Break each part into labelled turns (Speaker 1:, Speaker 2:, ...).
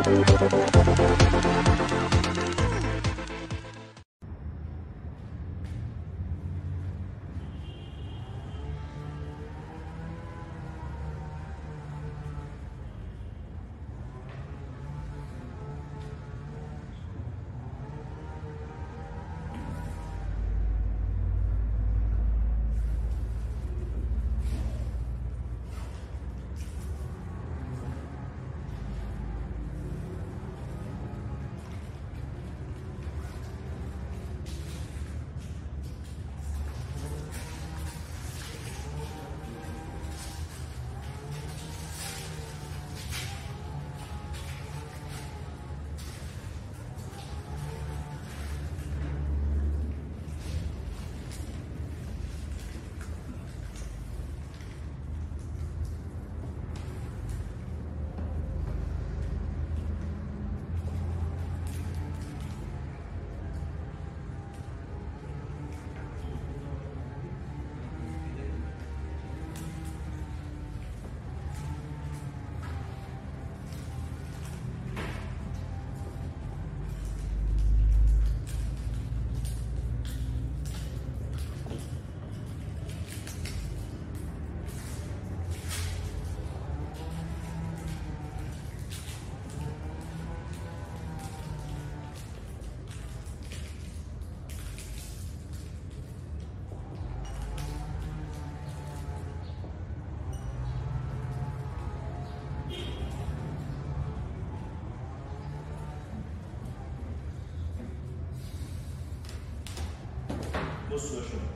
Speaker 1: بصوا يا شباب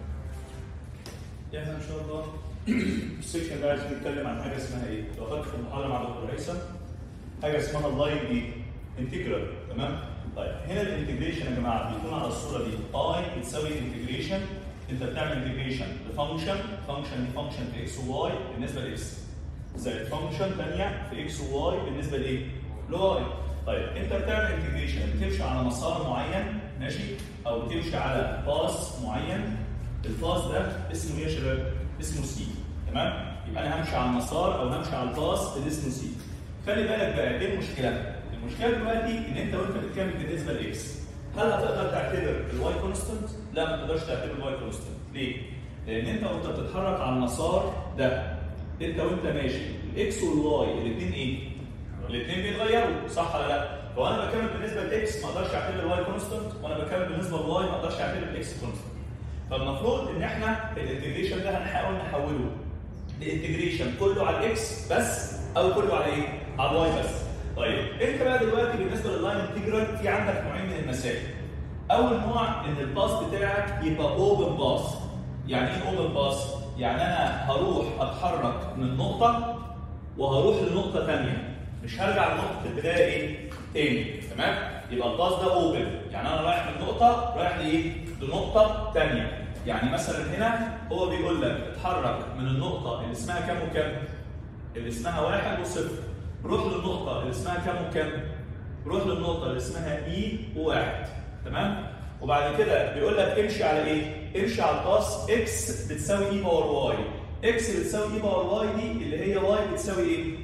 Speaker 1: احنا ان شاء الله السكشن ده عايزين نتكلم عن حاجه اسمها ايه؟ لو خدت في المحاضره مع دكتور هيثم حاجه اسمها اللاين ايه؟ انتجرال تمام؟ طيب هنا الانتجريشن يا جماعه بيكون على الصوره دي اي بتساوي انتجريشن انت بتعمل انتجريشن لفانكشن فانكشن دي فانكشن في اكس وواي بالنسبه لاكس زائد فانكشن ثانيه في اكس وواي بالنسبه لايه؟ لواي طيب انت بتعمل انتجريشن بتمشي على مسار معين ماشي او بتمشي على باص معين الباص ده اسمه ايه يا شباب؟ اسمه سي تمام؟ يبقى انا همشي على المسار او همشي على الباص اللي اسمه سي خلي بالك بقى ايه المشكله؟ المشكله دلوقتي ان انت وانت بتكمل بالنسبه لاكس هل هتقدر تعتبر الواي كونستنت؟ لا ما تقدرش تعتبر الواي كونستنت ليه؟ لان انت وانت بتتحرك على المسار ده انت وانت ماشي الاكس والواي الاثنين ايه؟ الاثنين بيتغيروا صح ولا لا؟ فهو انا بكمل بالنسبه لاكس ما اقدرش اعتبر الواي كونستنت وانا بكمل بالنسبه للواي ما اقدرش اعتبر الاكس كونستنت فالمفروض ان احنا الانتجريشن ده هنحاول نحوله لانتجريشن كله على الاكس بس او كله على ايه؟ على الواي بس. طيب انت بقى دلوقتي بالنسبه لللاين انتجرال في عندك نوعين من المسائل. اول نوع ان الباص بتاعك يبقى اوبن باص. يعني ايه اوبن باص؟ يعني انا هروح اتحرك من نقطه وهروح لنقطه ثانيه. مش هرجع لنقطه البدايه ايه؟ تاني تمام؟ يبقى الباص ده اوبن يعني انا رايح من نقطه رايح لايه؟ لنقطه ثانيه. يعني مثلا هنا هو بيقول لك اتحرك من النقطة اللي اسمها كام وكام؟ اللي اسمها واحد وصفر. روح للنقطة اللي اسمها كام وكام؟ روح للنقطة اللي اسمها اي وواحد. تمام؟ وبعد كده بيقول لك امشي على ايه؟ امشي على الباص اكس بتساوي اي باور واي. اكس بتساوي اي باور واي دي اللي هي واي بتساوي ايه؟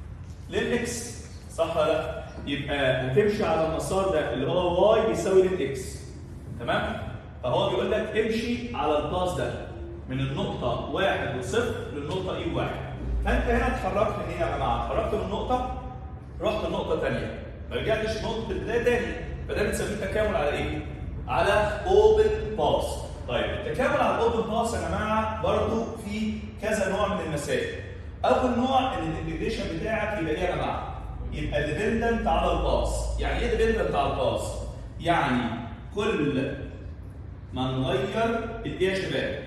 Speaker 1: للاكس. صح ولا لا؟ يبقى هتمشي على المسار ده اللي هو واي بيساوي للاكس. تمام؟ فهو بيقول لك امشي على الباص ده من النقطة واحد وصفر للنقطة اي واحد. فأنت هنا اتحركت من ايه يا جماعة؟ اتحركت من نقطة رحت لنقطة ثانية. ما رجعتش لنقطة البداية تاني. فده بنسميه تكامل على ايه؟ على اوبن باص. طيب التكامل على الاوبن باص يا جماعة برضه في كذا نوع من المسائل. أول نوع إن الانتجريشن بتاعك يبقى ايه يا جماعة؟ يبقى ديبندنت على الباص. يعني ايه ديبندنت على الباص؟ يعني كل ما نغير الايه يا شباب؟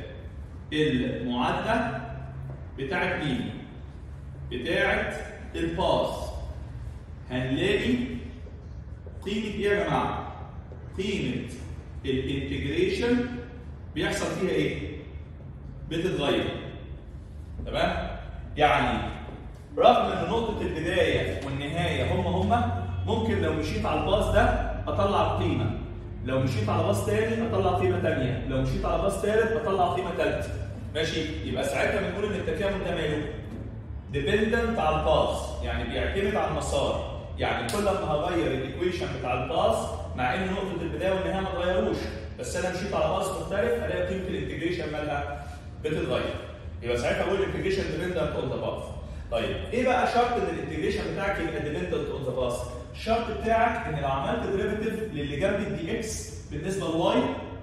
Speaker 1: المعادله بتاعت مين؟ بتاعت الباص هنلاقي قيمه ايه يا جماعه؟ قيمه الانتجريشن بيحصل فيها ايه؟ بتتغير تمام؟ يعني رغم ان نقطه البدايه والنهايه هم هم ممكن لو مشيت على الباص ده اطلع قيمه لو مشيت على باص تاني اطلع قيمه ثانيه، لو مشيت على باص ثالث اطلع قيمه ثالثه. ماشي؟ يبقى ساعتها بنقول ان التكامل ده ماله؟ ديبندنت على الباص، يعني بيعتمد على المسار. يعني كل ما هغير الايكويشن بتاع الباس مع ان نقطه البدايه والنهايه ما اتغيروش بس انا مشيت على باس مختلف الاقي قيمه الانتجريشن مالها بتتغير يبقى ساعتها اقول الانتجريشن ديبندنت اون ذا باث طيب ايه بقى شرط ان الانتجريشن بتاعك يبقى ديبندنت اون ذا باث الشرط بتاعك ان لو عملت ديريفيتيف للي جنب الدي اكس بالنسبه لواي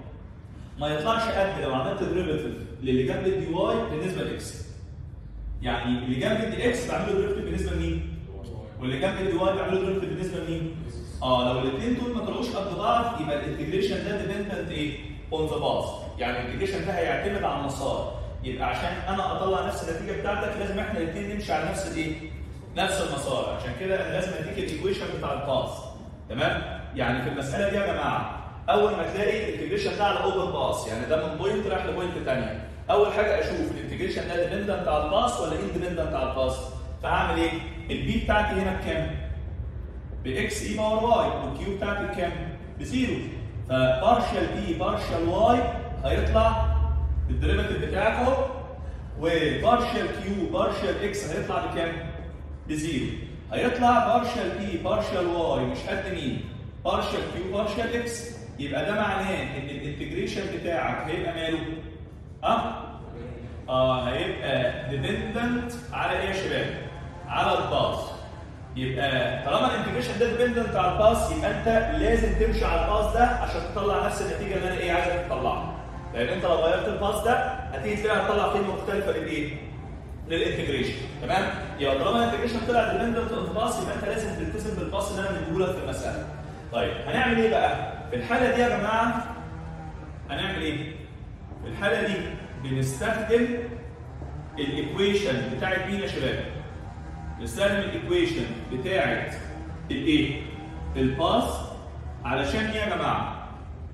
Speaker 1: ما يطلعش قد لو عملت ديريفيتيف للي جنب الدي واي بالنسبه لاكس يعني اللي جنب الدي اكس بعمله ديريفيتيف بالنسبه لمين؟ واللي جنب الدي واي بعمله ديريفيتيف بالنسبه لمين؟ اه لو الاثنين دول ما طلعوش قد بعض يبقى الانتجريشن ده ديبندنت ايه؟ اون ذا باث يعني الانتجريشن ده هيعتمد على المسار يبقى عشان انا اطلع نفس النتيجه بتاعتك لازم احنا الاثنين نمشي على نفس الايه؟ نفس المسار عشان كده انا لازم اديك الايكويشن بتاع الباث تمام؟ يعني في المساله دي يا جماعه اول ما تلاقي الانتجريشن ده على اوبن باث يعني ده من بوينت رايح لبوينت ثانيه اول حاجه اشوف الانتجريشن ده ديبندنت على الباث ولا اندبندنت على الباث فهعمل ايه؟ البي بتاعتي هنا بكام؟ باكس اي باور واي والكيو بتاعتي بكام؟ بزيرو فبارشال بي بارشال واي هيطلع الديريفيتيف بتاعك اهو وبارشال كيو بارشال اكس هيطلع بكام؟ بزيرو هيطلع بارشال بي بارشال واي مش قد مين؟ بارشال كيو بارشال اكس يبقى ده معناه ان الانتجريشن بتاعك هيبقى ماله؟ ها؟ اه هيبقى ديبندنت على ايه يا شباب؟ على الباص يبقى طالما الانتجريشن ده ديبندنت على الباص يبقى انت لازم تمشي على الباص ده عشان تطلع نفس النتيجه اللي انا ايه عايزك تطلعها لان انت لو غيرت الباص ده هتيجي تلاقيها هتطلع قيمه مختلفه للايه؟ للانتجريشن تمام؟ يبقى طالما الانتجريشن طلع ديبندنت على الباص يبقى انت لازم تلتزم بالباص اللي انا مديهولك في المساله. طيب هنعمل ايه بقى؟ في الحاله دي يا جماعه هنعمل ايه؟ في الحاله دي بنستخدم الايكويشن بتاعت مين يا شباب؟ نستخدم الايكويشن بتاعت الايه؟ الباس علشان ايه يا جماعه؟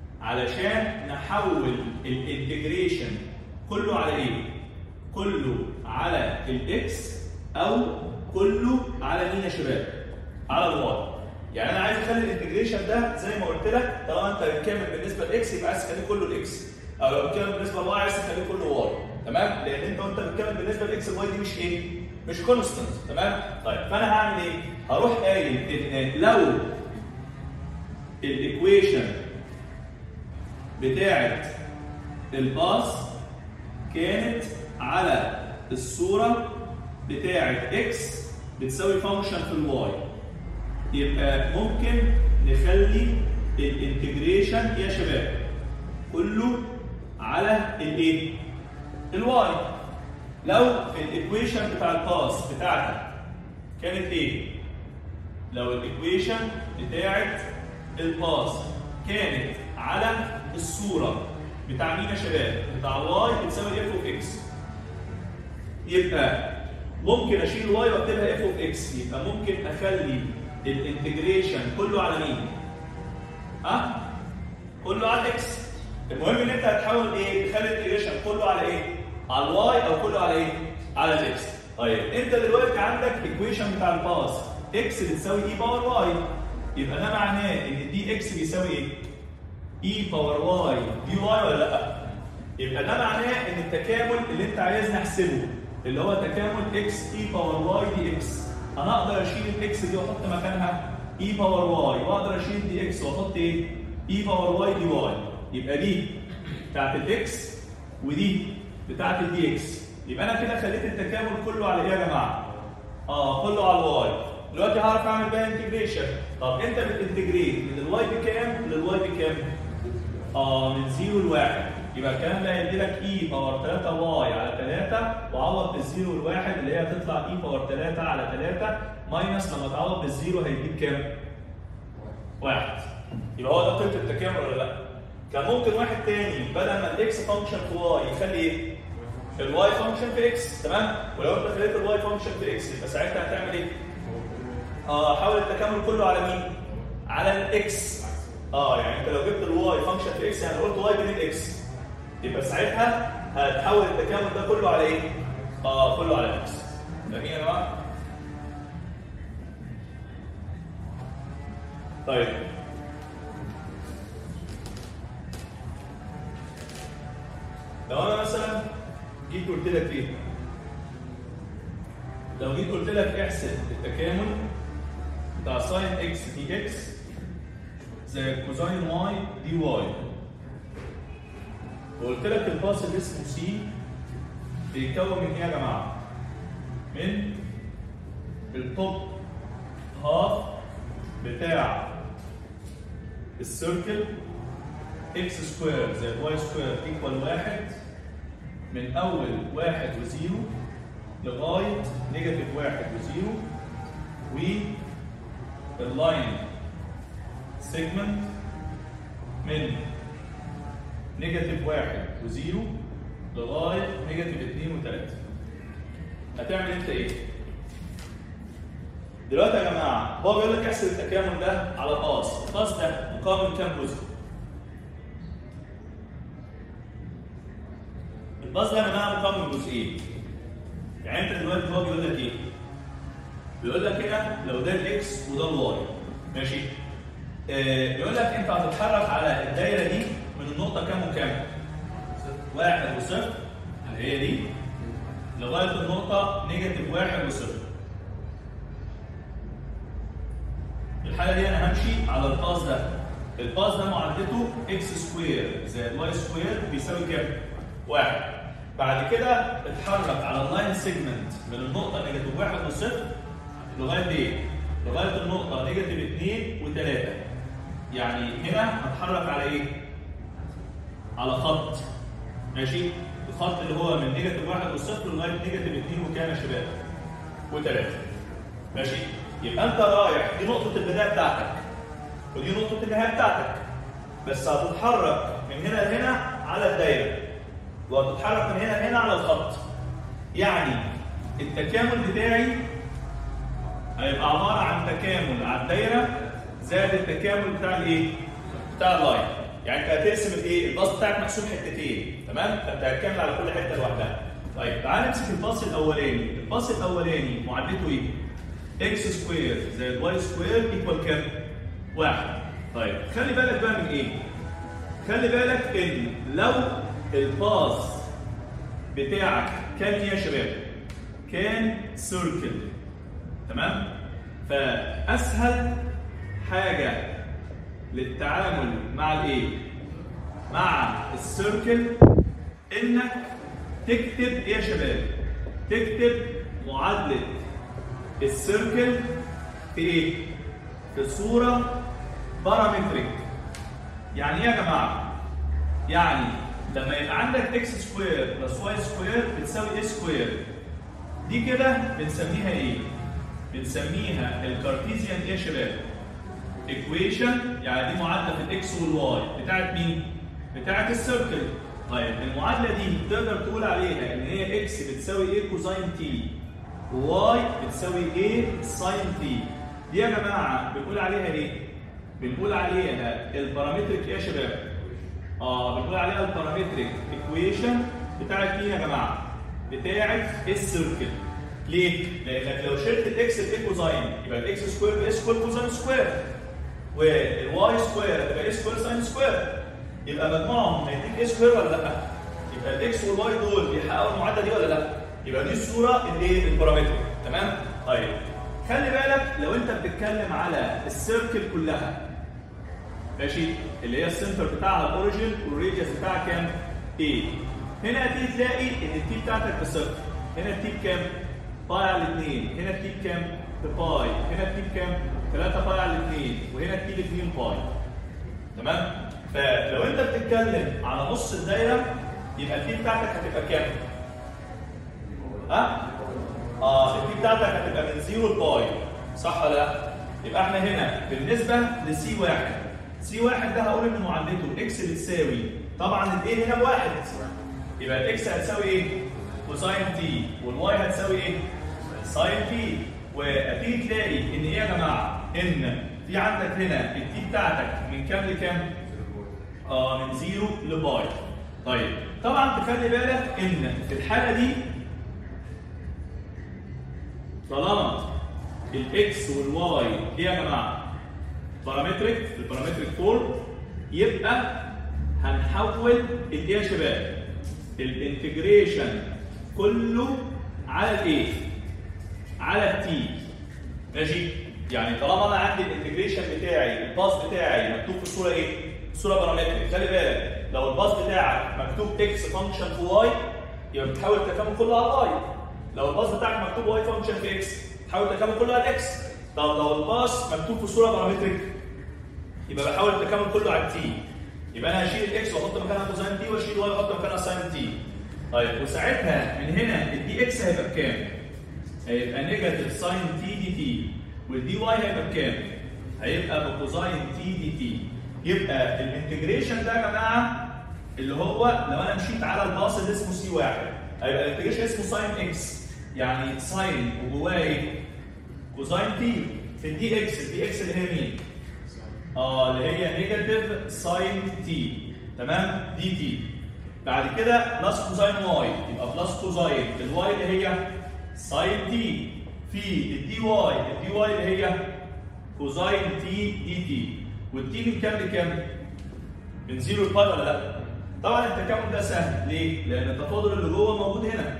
Speaker 1: علشان نحول الانتجريشن كله على ايه؟ كله على الاكس او كله على مين يا شباب؟ على الواي. يعني انا عايز اخلي الانتجريشن ده زي ما قلت لك طالما انت بتكمل بالنسبه لاكس يبقى عايز تخليه كله الاكس او لو بتكمل بالنسبه لواي عايز تخليه كله واي تمام؟ لان انت وانت بتكمل بالنسبه لاكس الواي دي مش ايه؟ مش كونستنت تمام؟ طيب فانا هعمل ايه؟ هروح قايل ان لو الايكويشن بتاعت الباص كانت على الصوره بتاعت اكس بتساوي فانكشن في الواي يبقى ممكن نخلي الانتجريشن يا شباب كله على الايه؟ الواي لو الايكويشن بتاع الباس بتاعتك كانت ايه؟ لو الايكويشن بتاعت الباس كانت على الصوره بتاع مين يا شباب؟ بتاع واي بتساوي اف اوف اكس يبقى ممكن اشيل واي واكتبها اف اوف اكس يبقى ممكن اخلي الانتجريشن كله على مين؟ ها؟ أه؟ كله على الاكس المهم ان انت هتحاول ايه؟ تخلي الانتجريشن كله على ايه؟ على الواي او كله على ايه؟ على الاكس. طيب انت دلوقتي عندك الايكويشن بتاع الباس اكس بتساوي اي باور واي يبقى ده معناه ان دي اكس بيساوي ايه؟ اي باور واي دي واي ولا لا؟ يبقى ده معناه ان التكامل اللي انت عايز نحسبه اللي هو تكامل اكس اي باور واي دي اكس انا اقدر اشيل الاكس دي واحط مكانها اي باور واي واقدر اشيل دي اكس واحط ايه؟ اي باور واي دي واي يبقى دي بتاعت الاكس ودي بتاعت الدي اكس يبقى انا كده خليت التكامل كله على ايه يا جماعه؟ اه كله على الواي دلوقتي هعرف اعمل بقى انتجريشن طب انت بتنتجريت من الواي بكام للواي بكام؟ اه من 0 لواحد يبقى الكلام ده هيدي لك اي باور 3 واي على 3 وعوض بالزيرو الواحد اللي هي هتطلع اي باور 3 على 3 ماينس لما تعوض بالزيرو هيديك كام؟ واحد يبقى هو ده قيمه التكامل ولا لا؟ كان ممكن واحد تاني بدل ما الاكس فانكشن في واي يخلي ايه؟ الواي فانكشن في اكس تمام؟ ولو انت خليت الواي فانكشن في اكس يبقى ساعتها هتعمل ايه؟ اه حاول التكامل كله على مين؟ على الاكس اه يعني انت لو جبت الواي فانكشن في اكس يعني قلت واي بين الاكس يبقى ساعتها هتحول التكامل ده كله على ايه؟ اه كله على الاكس فاهمين يا جماعه؟ طيب لو انا مثلا جيت قلت لك ايه؟ لو جيت قلت لك احسب التكامل بتاع ساين اكس دي اكس زائد كوزاين واي دي واي وقلت لك الباص اللي اسمه سي بيتكون من ايه يا جماعه؟ من التوب هاف بتاع السيركل اكس سكوير زائد واي سكوير ايكوال واحد من اول واحد وزيرو لغايه نيجاتيف واحد وزيرو واللاين سيجمنت من نيجاتيف واحد وزيرو لغايه نيجاتيف اتنين وتلاته هتعمل انت ايه؟ دلوقتي يا جماعه هو بيقول لك احسب التكامل ده على باص، الباص ده مكون من كام جزء؟ الباص ده يا جماعه مكون من جزئين. يعني انت دلوقتي هو بيقول لك ايه؟ بيقول لك هنا لو ده الاكس وده الواي ماشي؟ آه بيقول لك انت هتتحرك على الدايره دي من النقطه كام وكام؟ واحد وصفر اللي هي دي لغايه النقطه نيجاتيف واحد وصفر. في الحاله دي انا همشي على الباص ده الباص ده معادلته اكس سكوير زائد واي سكوير بيساوي كام؟ واحد بعد كده اتحرك على اللاين سيجمنت من النقطه نيجاتيف واحد وصفر لغايه ايه؟ لغايه النقطه نيجاتيف اثنين وثلاثه يعني هنا هتحرك على ايه؟ على خط ماشي؟ الخط اللي هو من نيجاتيف واحد وصفر لغايه نيجاتيف اثنين وكام يا شباب؟ وثلاثه ماشي؟ يبقى انت رايح دي نقطة البداية بتاعتك ودي نقطة النهاية بتاعتك بس هتتحرك من هنا لهنا على الدايرة وهتتحرك من هنا لهنا على الخط يعني التكامل بتاعي هيبقى عبارة عن تكامل على الدايرة زائد التكامل بتاع الايه؟ بتاع اللاين يعني انت هترسم الايه؟ الباص بتاعك مقسوم حتتين تمام؟ فانت هتكمل على كل حتة لوحدها طيب تعال نمسك الباص الأولاني الباص الأولاني معادلته ايه؟ اكس سكوير زائد واي سكوير ايكوال كام؟ واحد. طيب خلي بالك بقى من ايه؟ خلي بالك ان لو الباص بتاعك كان ايه يا شباب؟ كان سيركل تمام؟ فاسهل حاجه للتعامل مع الايه؟ مع السيركل انك تكتب ايه يا شباب؟ تكتب معادله السيركل في ايه؟ في صورة بارامتريك. يعني ايه يا جماعة؟ يعني لما يبقى عندك اكس سكوير بلس واي سكوير بتساوي اي سكوير. دي كده بنسميها ايه؟ بنسميها الكارتيزيان ايه يا شباب؟ ايكويشن يعني دي معادلة في الاكس والواي بتاعت مين؟ بتاعت السيركل. طيب المعادلة دي تقدر تقول عليها ان هي اكس بتساوي ايه كوزاين تي واي بتساوي ايه ساين تي دي يا جماعه بنقول عليها ايه بنقول عليها البارامتريك ايه يا شباب اه بنقول عليها البارامتريك ايكويشن بتاعت مين يا جماعه بتاعت السيركل ليه لانك لو شلت الاكس باي كوزاين يبقى الاكس سكوير باي سكوير كوزاين سكوير والواي سكوير تبقى اي سكوير ساين سكوير يبقى مجموعهم هيديك اي سكوير ولا لا يبقى الاكس والواي دول بيحققوا المعادله دي ولا لا يبقى دي الصوره الايه البارامتر تمام طيب خلي بالك لو انت بتتكلم على السيركل كلها ماشي اللي هي السنتر بتاعها الاوريجن والريديوس بتاعها كام؟ ايه هنا هتيجي تلاقي ان التي بتاعتك بصفر هنا التي بكام؟ باي على الاثنين هنا التي بكام؟ بباي هنا التي بكام؟ 3 باي على الاثنين وهنا التي ب 2 باي تمام؟ فلو انت بتتكلم على نص الدايره يبقى التي بتاعتك هتبقى كام؟ ها؟ اه التي بتاعتك هتبقى من 0 لباي صح ولا لا؟ يبقى احنا هنا بالنسبه لسي واحد سي واحد ده هقول ان معادلته اكس بتساوي طبعا الايه هنا بواحد يبقى الاكس هتساوي ايه؟ كوساين تي والواي هتساوي ايه؟ ساين تي وهتيجي تلاقي ان ايه يا جماعه؟ ان في عندك هنا التي بتاعتك من كام لكام؟ اه من 0 لباي طيب طبعا تخلي بالك ان في الحاله دي طالما الاكس والواي ايه يا جماعه؟ بارامتريك في البارامتريك فورم يبقى هنحول الايه يا شباب؟ الانتجريشن كله على الايه؟ على التي ماشي؟ يعني طالما انا عندي الانتجريشن بتاعي الباص بتاعي مكتوب في الصوره ايه؟ صوره بارامتريك خلي بالك لو الباص بتاعك مكتوب اكس فانكشن في واي يبقى بتحاول التكامل كله على الواي لو الباص بتاعك مكتوب واي فانكشن في اكس تحاول التكامل كله على الاكس طب لو الباص مكتوب في صوره بارامتريك يبقى بحاول التكامل كله على التي يبقى انا هشيل الاكس واحط مكانها كوزين تي واشيل واي واحط مكانها ساين تي طيب وساعتها من هنا الدي اكس هيبقى بكام؟ هيبقى نيجاتيف ساين تي دي تي والدي واي هيبقى بكام؟ هيبقى بكوزين تي دي تي يبقى الانتجريشن ده يا جماعه اللي هو لو انا مشيت على الباص اللي اسمه سي واحد هيبقى الانتجريشن اسمه ساين اكس يعني ساين وجواه ايه؟ كوزين تي في الدي اكس الدي اكس اللي هي مين؟ اه اللي هي نيجاتيف ساين تي تمام؟ دي تي بعد كده بلس كوزين واي يبقى بلس كوزين الواي اللي هي ساين تي في الدي واي الدي واي اللي هي كوزين تي دي تي والتي من كام لكام؟ من زيرو لباي ولا لا؟ طبعا التكامل ده سهل ليه؟ لان التفاضل اللي جوه موجود هنا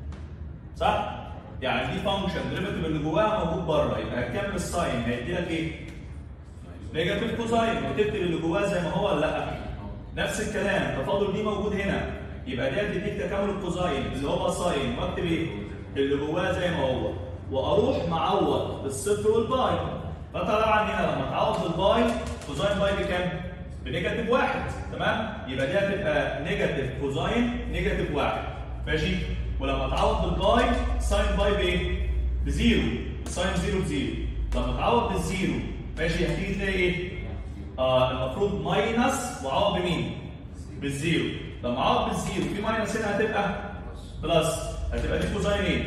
Speaker 1: صح؟ يعني دي فانكشن ديريفيتيف اللي جواها موجود بره يبقى هتكمل الساين هيدي لك ايه؟ نيجاتيف كوزين وتكتب اللي جواه زي ما هو ولا لا؟ نفس الكلام التفاضل دي موجود هنا يبقى ده تديك تكامل الكوزين اللي هو ساين واكتب ايه؟ اللي جواه زي ما هو واروح معوض بالصفر والباي فطبعا هنا لما تعوض بالباي كوزين باي بكام؟ بنيجاتيف واحد تمام؟ يبقى دي هتبقى نيجاتيف كوزين نيجاتيف واحد ماشي؟ ولما تعوض بالباي ساين باي بايه؟ بزيرو ساين زيرو بزيرو لما تعوض بالزيرو ماشي هتيجي تلاقي ايه؟ آه المفروض ماينس وعوض بمين؟ بالزيرو لما اعوض بالزيرو في ماينس هنا هتبقى بلس هتبقى دي كوزين ايه؟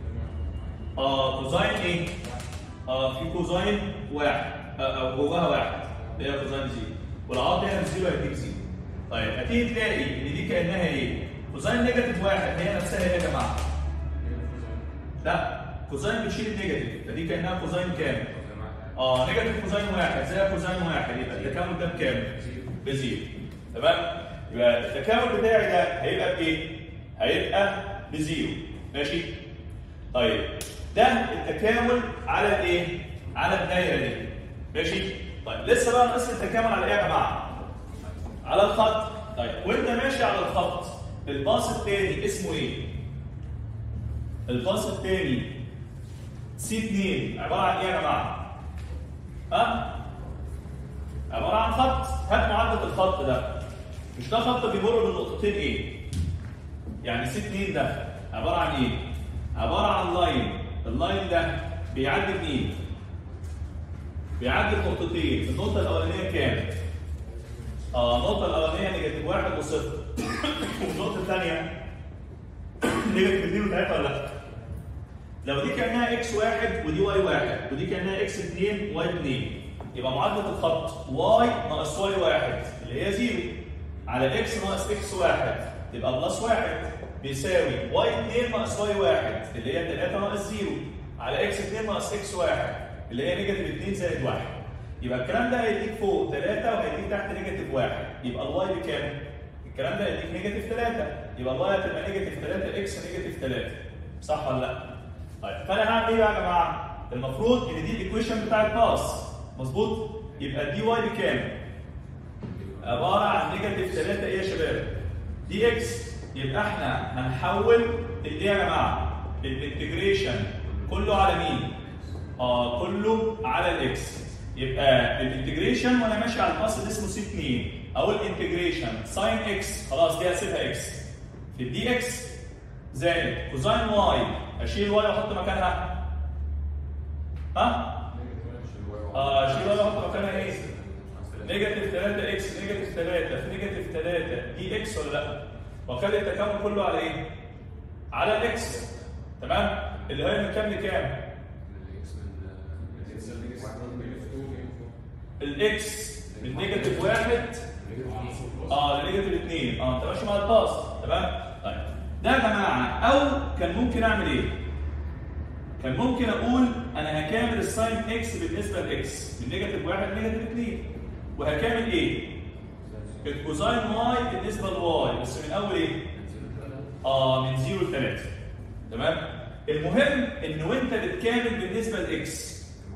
Speaker 1: اه كوزين ايه؟ اه في كوزين واحد آه او جواها واحد اللي هي كوزين زيرو والعوض هنا بزيرو هيديك زيرو طيب هتيجي تلاقي ان دي كانها ايه؟ كوزين نيجاتيف واحد هي نفسها ايه يا جماعه؟ لا كوزين بتشيل النيجاتيف فدي كانها كوزين كام؟ اه نيجاتيف كوزين واحد زي كوزين واحد يبقى التكامل ده بكام؟ بزيرو تمام؟ يبقى التكامل بتاعي ده هيبقى بايه؟ هيبقى بزيرو ماشي؟ طيب ده التكامل على الايه؟ على الدايره دي ماشي؟ طيب لسه بقى ناقص التكامل على ايه يا جماعه؟ على الخط طيب وانت ماشي على الخط الباص الثاني اسمه ايه؟ الباص الثاني سي 2 عباره عن ايه يا جماعه؟ ها؟ عباره عن خط هات معادله الخط ده مش ده خط بيمر بالنقطتين ايه؟ يعني سي 2 ده عباره عن ايه؟ عباره عن لاين اللاين ده بيعدي منين؟ بيعدي بنقطتين النقطه الاولانيه كام؟ اه النقطه الاولانيه نيجاتيف واحد وصفر والنقطه الثانيه نيجاتيف 2 وثلاثه ولا لا؟ لو دي كانها اكس واحد ودي واي واحد ودي كانها اكس 2 واي 2 يبقى معادله الخط واي ناقص واي واحد اللي هي زيرو على اكس ناقص اكس واحد يبقى بلس واحد بيساوي واي 2 ناقص واي واحد اللي هي 3 ناقص زيرو على اكس 2 ناقص اكس واحد اللي هي نيجاتيف 2 زائد واحد يبقى الكلام ده هيديك فوق 3 وهيديك تحت نيجاتيف واحد يبقى الواي بكام؟ الكلام ده هيديك نيجاتيف 3 يبقى الواي هتبقى نيجاتيف 3 اكس نيجاتيف 3 صح ولا لا؟ طيب فانا هعمل ايه بقى يا جماعه؟ المفروض ان دي الايكويشن بتاع الباس مظبوط؟ يبقى الدي واي بكام؟ عباره عن نيجاتيف 3 ايه يا شباب؟ دي اكس يبقى احنا هنحول الايه يا جماعه؟ الانتجريشن كله على مين؟ اه كله على الاكس يبقى الانتجريشن وانا ماشي على الباص اللي اسمه سي 2 او الانتجريشن ساين اكس خلاص دي هسيبها اكس في الدي اكس زائد كوزين واي اشيل واي واحط مكانها ها؟ اه اشيل واي واحط مكانها ايه؟ نيجاتيف 3 اكس نيجاتيف 3 في نيجاتيف 3 دي اكس ولا لا؟ واخلي التكامل كله على ايه؟ على الاكس تمام؟ اللي هي من كام لكام؟ الاكس من نيجاتيف واحد اه لنيجاتيف اثنين اه انت ماشي مع الباص تمام؟ طيب ده يا جماعه او كان ممكن اعمل ايه؟ كان ممكن اقول انا هكامل الساين اكس بالنسبه لاكس من نيجاتيف واحد لنيجاتيف اثنين وهكامل ايه؟ الكوزاين واي بالنسبه لواي بس من اول ايه؟ اه من 0 ل 3 تمام؟ المهم ان وانت بتكامل بالنسبه لاكس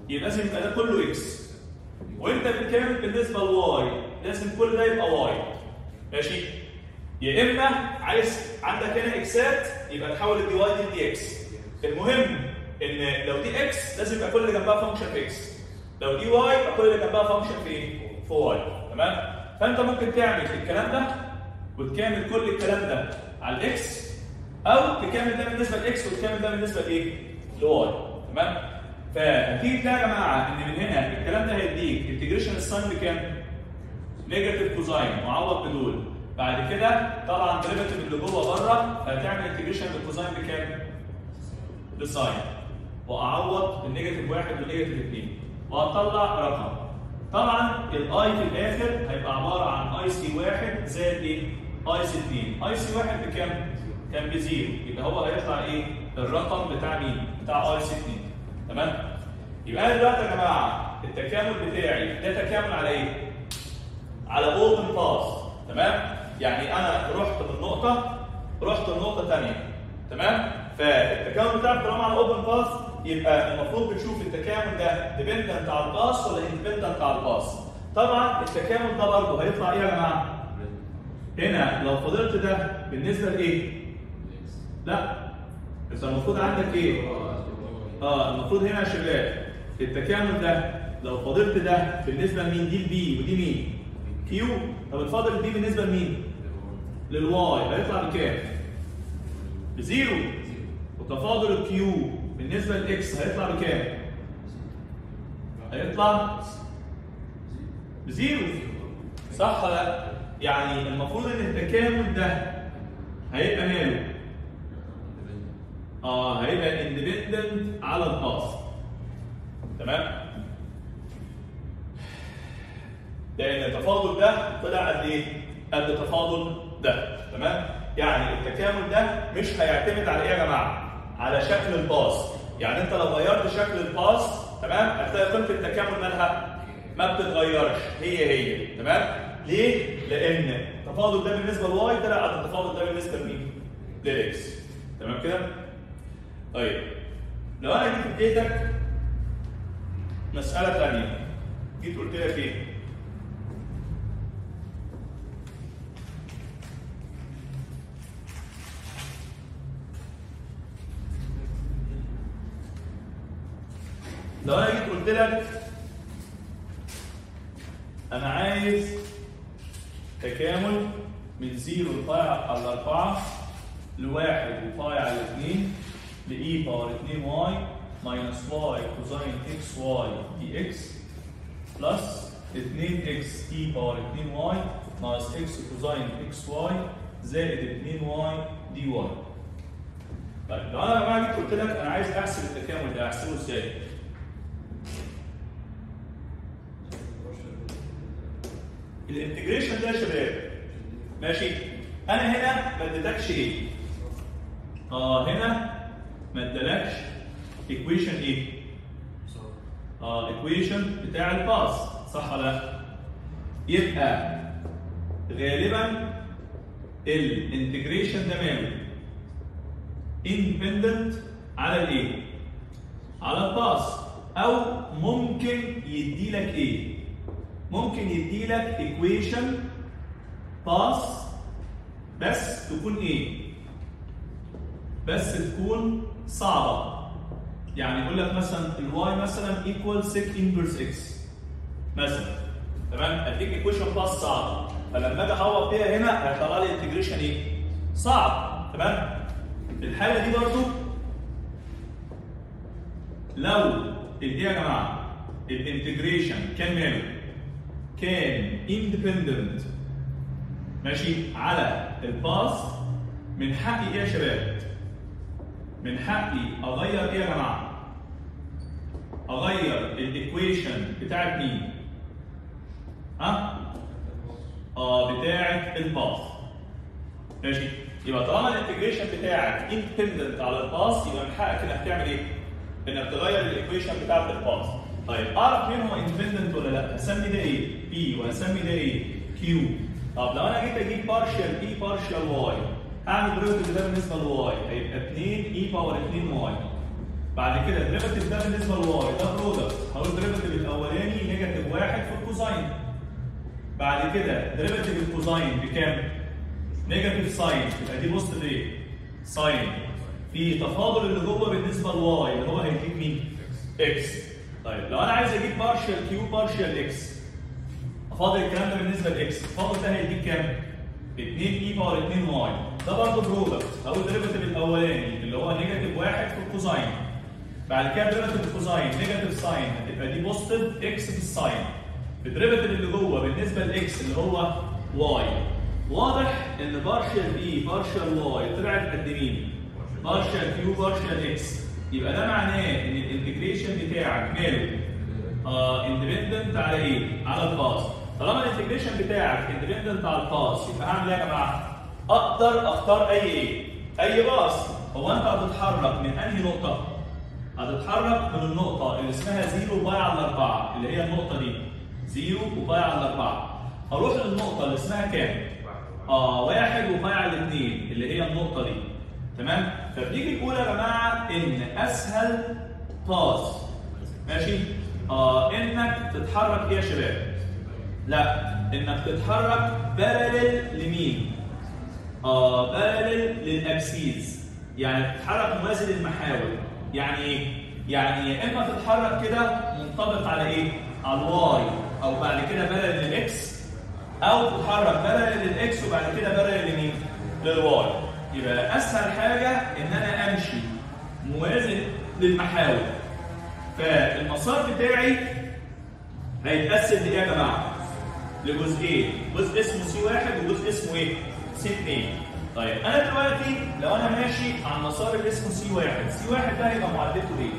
Speaker 1: يبقى لازم يبقى ده كله اكس وانت بتكامل بالنسبه لواي لازم كل ده يبقى واي ماشي يا اما عايز عندك هنا اكسات يبقى تحول الدي واي دي دي اكس المهم ان لو دي اكس لازم يبقى كل اللي جنبها فانكشن في اكس لو دي واي يبقى كل اللي جنبها فانكشن في ايه؟ في واي تمام فانت ممكن تعمل الكلام ده وتكامل كل الكلام ده على الاكس او تكامل ده بالنسبه لاكس وتكامل ده بالنسبه لايه؟ لواي تمام فهتيجي تلاقي يا جماعه ان من هنا الكلام ده هيديك انتجريشن الساين بكام؟ نيجاتيف كوزاين معوض بدول بعد كده طبعا ديريفيتيف اللي جوه بره فهتعمل انتجريشن بالكوزاين بكام؟ بساين واعوض بالنيجاتيف واحد والنيجاتيف اثنين وهطلع رقم طبعا الاي في الاخر هيبقى عباره عن اي سي واحد زائد ايه؟ اي سي 2 اي سي واحد بكام؟ كان بزيرو يبقى هو هيطلع ايه؟ الرقم بتاع مين؟ بتاع اي سي 2 تمام؟ يبقى انا دلوقتي يا جماعه التكامل بتاعي ده تكامل على ايه؟ على اوبن باس تمام؟ يعني انا رحت من نقطه رحت لنقطه ثانيه تمام؟ فالتكامل بتاعك طالما على اوبن باس يبقى المفروض بتشوف التكامل ده ديبندنت على الباس ولا اندبندنت على الباس طبعا التكامل ده برضه هيطلع ايه يا جماعه؟ هنا لو فضلت ده بالنسبه لايه؟ لا انت المفروض عندك ايه؟ اه المفروض هنا يا شباب التكامل ده لو فضلت ده بالنسبه لمين؟ دي البي ودي مين؟ كيو طب الفاضل البي بالنسبه لمين؟ للواي هيطلع بكام؟ بزيرو وتفاضل الكيو بالنسبه للاكس هيطلع بكام؟ هيطلع بزيرو صح ولا لا؟ يعني المفروض ان التكامل ده هيبقى ماله؟ اه هيبقى اندبندنت على الباص تمام؟ لان التفاضل ده طلع قد ايه؟ قد تفاضل ده تمام؟ يعني التكامل ده مش هيعتمد على ايه يا جماعه؟ على شكل الباص يعني انت لو غيرت شكل الباص تمام هتلاقي قيمه التكامل مالها ما بتتغيرش هي هي تمام؟ ليه؟ لان التفاضل ده بالنسبه لواي طلع قد التفاضل ده بالنسبه لمين؟ للاكس تمام كده؟ طيب لو انا جيت اديتك مساله ثانيه جيت قلت لك ايه؟ لو انا جيت قلت لك انا عايز تكامل من 0 لطايع على 4 لواحد وطايع على 2 لاي باور 2 واي ماينس واي كوزين اكس واي دي اكس بلس 2 اكس اي باور 2 واي ناقص اكس كوزين اكس واي زائد 2 واي دي واي طيب لو انا يا جماعه جيت قلت لك انا عايز احسب التكامل ده احسبه ازاي؟ الانتجريشن ده يا شباب ماشي انا هنا ما اديتكش ايه؟ اه هنا ما ادالكش ايكويشن ايه؟ اه ايكويشن بتاع الباس صح ولا لا؟ يبقى غالبا الانتجريشن ده ماله؟ اندبندنت على الايه؟ على الباس او ممكن يدي لك ايه؟ ممكن يدي لك ايكويشن باس بس تكون ايه؟ بس تكون صعبه يعني يقول لك مثلا الواي مثلا ايكوال سيك انفرس اكس مثلا تمام اديك ايكويشن باس صعب فلما اجي اعوض فيها هنا هيطلع لي انتجريشن ايه؟ صعب تمام؟ في الحاله دي برضو لو الايه يا جماعه؟ الانتجريشن كان ماله؟ كان اندبندنت ماشي على الباس من حقي ايه يا شباب؟ من حقي اغير ايه يا جماعه؟ اغير الايكويشن بتاعت مين؟ ها؟ اه بتاعت الباس ماشي؟ يبقى طالما الانتجريشن بتاعك اندبندنت على الباس يبقى من حقك انك تعمل ايه؟ انك تغير الايكويشن بتاعت الباس طيب اعرف مين هو اندبندنت ولا لا؟ هسمي ده ايه؟ بي وهسمي ده ايه؟ كيو طب لو انا جيت اجيب بارشال اي بارشال واي هعمل ديريفيتيف ده بالنسبه لواي هيبقى 2 اي باور 2 واي بعد كده الديريفاتيف ده بالنسبه للواي ده برودكت هقول الديريفاتيف الاولاني نيجاتيف واحد في الكوزاين بعد كده ديريفاتيف الكوزاين بكام؟ نيجاتيف ساين يبقى دي بوست ايه؟ ساين في تفاضل اللي جوه بالنسبه لواي اللي هو هيجيب مين؟ اكس طيب لو انا عايز اجيب بارشال كيو بارشال اكس افاضل الكلام ده بالنسبه لاكس التفاضل ده هيديك كام؟ 2 اي باور 2 واي ده برضه برودكت او الديريفاتيف الاولاني اللي هو نيجاتيف واحد في الكوزاين بعد كده ديريفاتيف الكوزاين نيجاتيف ساين هتبقى دي بوزيتيف اكس في الساين الديريفاتيف اللي جوه بالنسبه لاكس اللي هو واي واضح ان بارشال بي بارشال واي طلعت قد مين؟ بارشال كيو بارشال اكس يبقى ده معناه ان الانتجريشن بتاعك ماله؟ اه اندبندنت على ايه؟ على الباص طالما الانتجريشن بتاعك اندبندنت على الباص يبقى هعمل ايه يا جماعه؟ اقدر اختار اي ايه؟ اي باص هو انت هتتحرك من انهي نقطه؟ هتتحرك من النقطه اللي اسمها 0 باي على 4 اللي هي النقطه دي 0 وباي على 4 هروح للنقطه اللي اسمها كام؟ اه واحد وباي على 2 اللي هي النقطه دي تمام؟ فبنيجي نقول يا جماعه ان اسهل باص ماشي؟ اه انك تتحرك ايه يا شباب؟ لا انك تتحرك بارلل لمين؟ اه بارلل للاكسيز يعني تتحرك موازي للمحاور يعني ايه؟ يعني يا اما تتحرك كده منطبق على ايه؟ على الواي او بعد كده بارلل للاكس او تتحرك بارلل للاكس وبعد كده بارلل لمين؟ للواي يبقى اسهل حاجه ان انا امشي موازي للمحاور فالمسار بتاعي هيتقسم لايه يا جماعه؟ لجزئين، جزء اسمه سي واحد وجزء اسمه ايه؟ سي اثنين. طيب انا دلوقتي لو انا ماشي على المسار اللي اسمه سي واحد، سي واحد ده هيبقى معدته ايه؟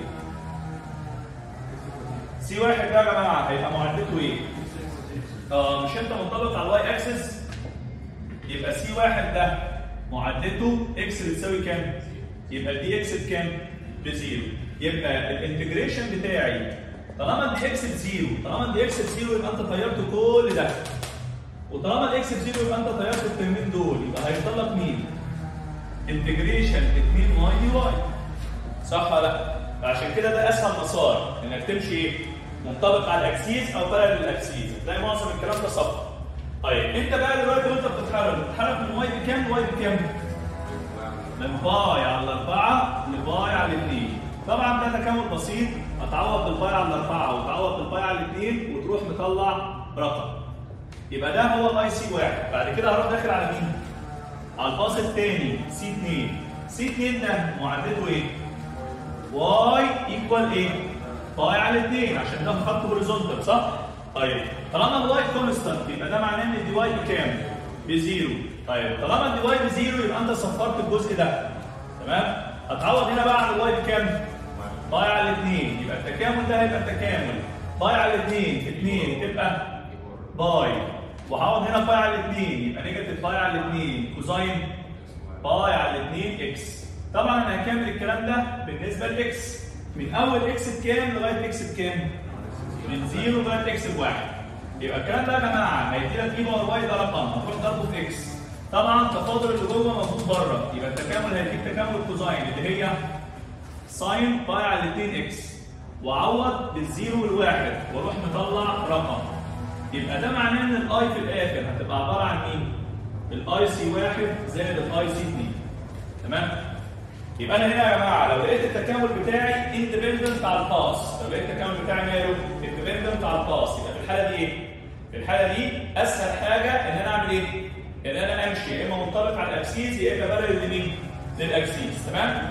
Speaker 1: سي واحد ده يا جماعه هيبقى معدته ايه؟ اه مش انت منطبق على الواي اكسس؟ يبقى سي واحد ده معدته اكس بتساوي كام؟ يبقى دي اكس بكام؟ بزيرو. يبقى الانتجريشن بتاعي طالما الدي اكس بزيرو طالما الدي اكس بزيرو يبقى انت طيرت كل ده وطالما الاكس بزيرو يبقى انت طيرت الترمين دول يبقى هيفضل لك مين؟ انتجريشن 2 واي دي واي صح ولا لا؟ فعشان كده ده اسهل مسار انك تمشي ايه؟ منطبق على الاكسيس او بارل الاكسيس تلاقي معظم الكلام ده صح طيب انت بقى دلوقتي وانت بتتحرك بتتحرك من واي بكام لواي بكام؟ من باي على 4 لباي على 2 طبعا ده تكامل بسيط هتعوض بالباي على 4 وتعوض بالباي على 2 وتروح مطلع رقم يبقى ده هو باي سي 1 بعد كده هروح داخل على مين؟ على الباص الثاني سي 2 سي 2 ده معدته ايه؟ واي ايكوال ايه؟ باي على 2 عشان ده خط هوريزونتال صح؟ طيب طالما الواي كونستانت يبقى ده معناه ان الدي واي بكام؟ بزيرو طيب طالما الدي واي بزيرو يبقى انت صفرت الجزء ده تمام؟ هتعوض هنا بقى على الواي بكام؟ باي على 2 يبقى التكامل ده هيبقى التكامل باي على 2 في 2 تبقى باي وهقعد هنا باي على 2 يبقى نيجاتيف باي على 2 كوزاين باي على 2 اكس طبعا انا هكمل الكلام ده بالنسبه لاكس من اول اكس بكام لغايه اكس بكام؟ من 0 لغايه اكس بواحد يبقى الكلام ده يا جماعه هيدي لك اي باور واي ده رقم هتروح ضربه في اكس طبعا التفاضل اللي جوه موجود بره يبقى التكامل هيديك تكامل كوزاين اللي هي ساين باي على 2 اكس واعوض بالزيرو والواحد واروح مطلع رقم يبقى ده معناه ان الاي في الاخر هتبقى عباره عن مين؟ الاي سي واحد زائد الاي سي 2 تمام؟ يبقى انا هنا يا جماعه لو لقيت التكامل بتاعي اندبندنت على الباص لو لقيت التكامل بتاعي ماله؟ اندبندنت على الباص يبقى في الحاله دي ايه؟ في الحاله دي اسهل حاجه ان انا اعمل ايه؟ ان انا امشي يا اما منطبق على الاكسيس يا اما بلد لمين؟ للاكسيس تمام؟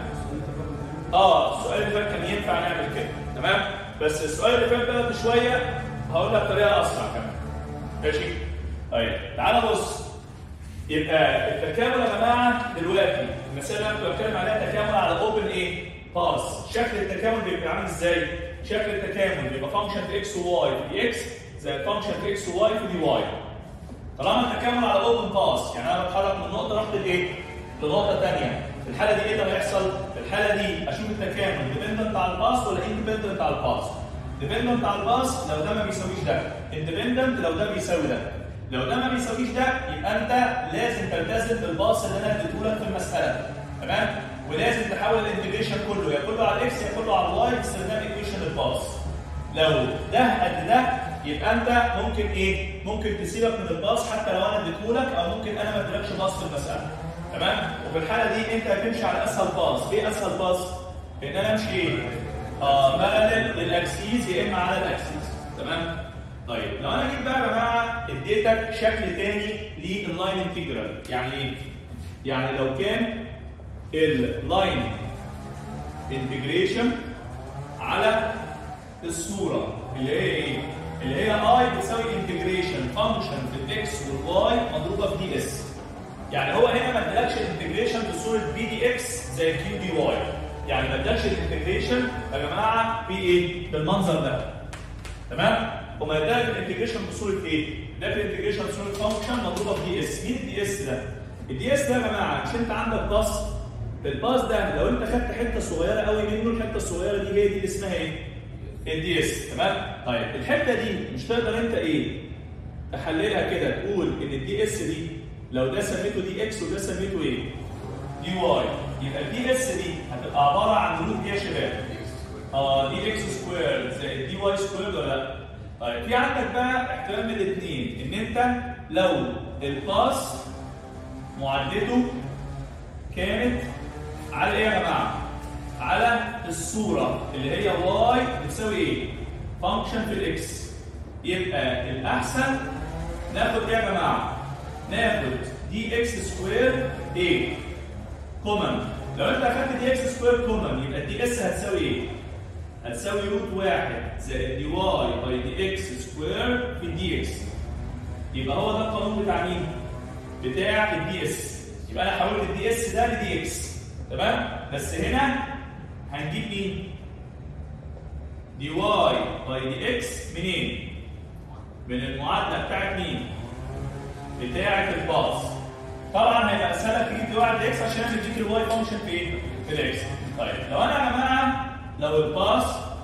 Speaker 1: اه السؤال اللي فات كان ينفع نعمل كده تمام بس السؤال اللي فات بقى شويه هقول لك طريقه اسرع كمان ماشي طيب تعالى بص يبقى التكامل يا جماعه دلوقتي المساله اللي انا كنت بتكلم عليها تكامل على اوبن ايه باس شكل التكامل بيبقى عامل ازاي شكل التكامل بيبقى فانكشن في اكس وواي في دي اكس زائد فانكشن في اكس وواي في دي واي طالما التكامل على اوبن باس يعني انا بتحرك من نقطه رحت لايه لنقطه ثانيه في الحاله دي ايه اللي هيحصل في الحاله دي اشوف التكامل ديبندنت على الباص ولا اندبندنت على الباص ديبندنت على الباص لو ده ما بيساويش ده اندبندنت لو ده بيساوي ده لو ده ما بيساويش ده يبقى انت لازم تلتزم بالباص اللي انا اديته لك في المساله تمام ولازم تحول الانتجريشن كله يا كله على الاكس يا كله على الواي باستخدام ايكويشن الباص لو ده قد ده يبقى انت ممكن ايه؟ ممكن تسيبك من الباص حتى لو انا اديتهولك او ممكن انا ما اديلكش باص في المساله تمام؟ وفي الحاله دي انت هتمشي على اسهل باص، ايه اسهل باص؟ ان انا امشي ايه؟ اه بقلب للاكسيس يا اما على الاكسيس تمام؟ طيب لو انا جيت بقى يا جماعه اديتك شكل تاني لللاين انتجرال يعني ايه؟ يعني لو كان اللاين انتجريشن على الصوره اللي هي ايه؟ اللي هي اي بتساوي انتجريشن فانكشن في الاكس والواي مضروبه في دي اس. يعني هو هنا ما ادالكش الانتجريشن بصوره بي دي اكس زي كيو دي واي. يعني ما ادالكش الانتجريشن يا جماعه بايه؟ بالمنظر ده. تمام؟ وما ادالك الانتجريشن بصوره ايه؟ ادالك الانتجريشن بصوره فانكشن مضروبه في دي اس. مين الدي اس ده؟ الدي اس ده يا جماعه مش انت عندك باص الباص ده لو انت خدت حته صغيره قوي منه الحته الصغيره دي هي دي اللي اسمها ايه؟ الدي اس تمام؟ طيب الحته دي مش تقدر انت ايه؟ تحللها كده تقول ان الدي اس دي لو ده سميته دي اكس وده سميته ايه؟ دي واي يبقى الدي اس دي هتبقى عباره عن روت ايه يا شباب؟ اه دي اكس سكوير زائد دي واي سكوير ولا لا؟ طيب في عندك بقى احتمال من الاثنين ان انت لو الباس معدته كانت على ايه يا جماعه؟ على الصوره اللي هي واي بتساوي ايه؟ فانكشن في الاكس يبقى الاحسن ناخد ايه يا جماعه؟ ناخد دي اكس سكوير ايه؟ كومن لو انت اخدت دي اكس سكوير كومن يبقى الدي اس هتساوي ايه؟ هتساوي روت واحد زائد دي واي باي دي اكس سكوير في دي اكس يبقى هو ده القانون بتاع مين؟ بتاع الدي اس يبقى انا حولت الدي اس ده لدي اكس تمام؟ بس هنا هنجيب مين؟ دي واي باي دي اكس منين؟ من المعادله بتاعت مين؟ بتاعت الباص طبعا هيبقى اسهل تجيب دي واحد اكس عشان تديك الواي فانكشن في ايه؟ في الاكس طيب لو انا يا جماعه لو الباص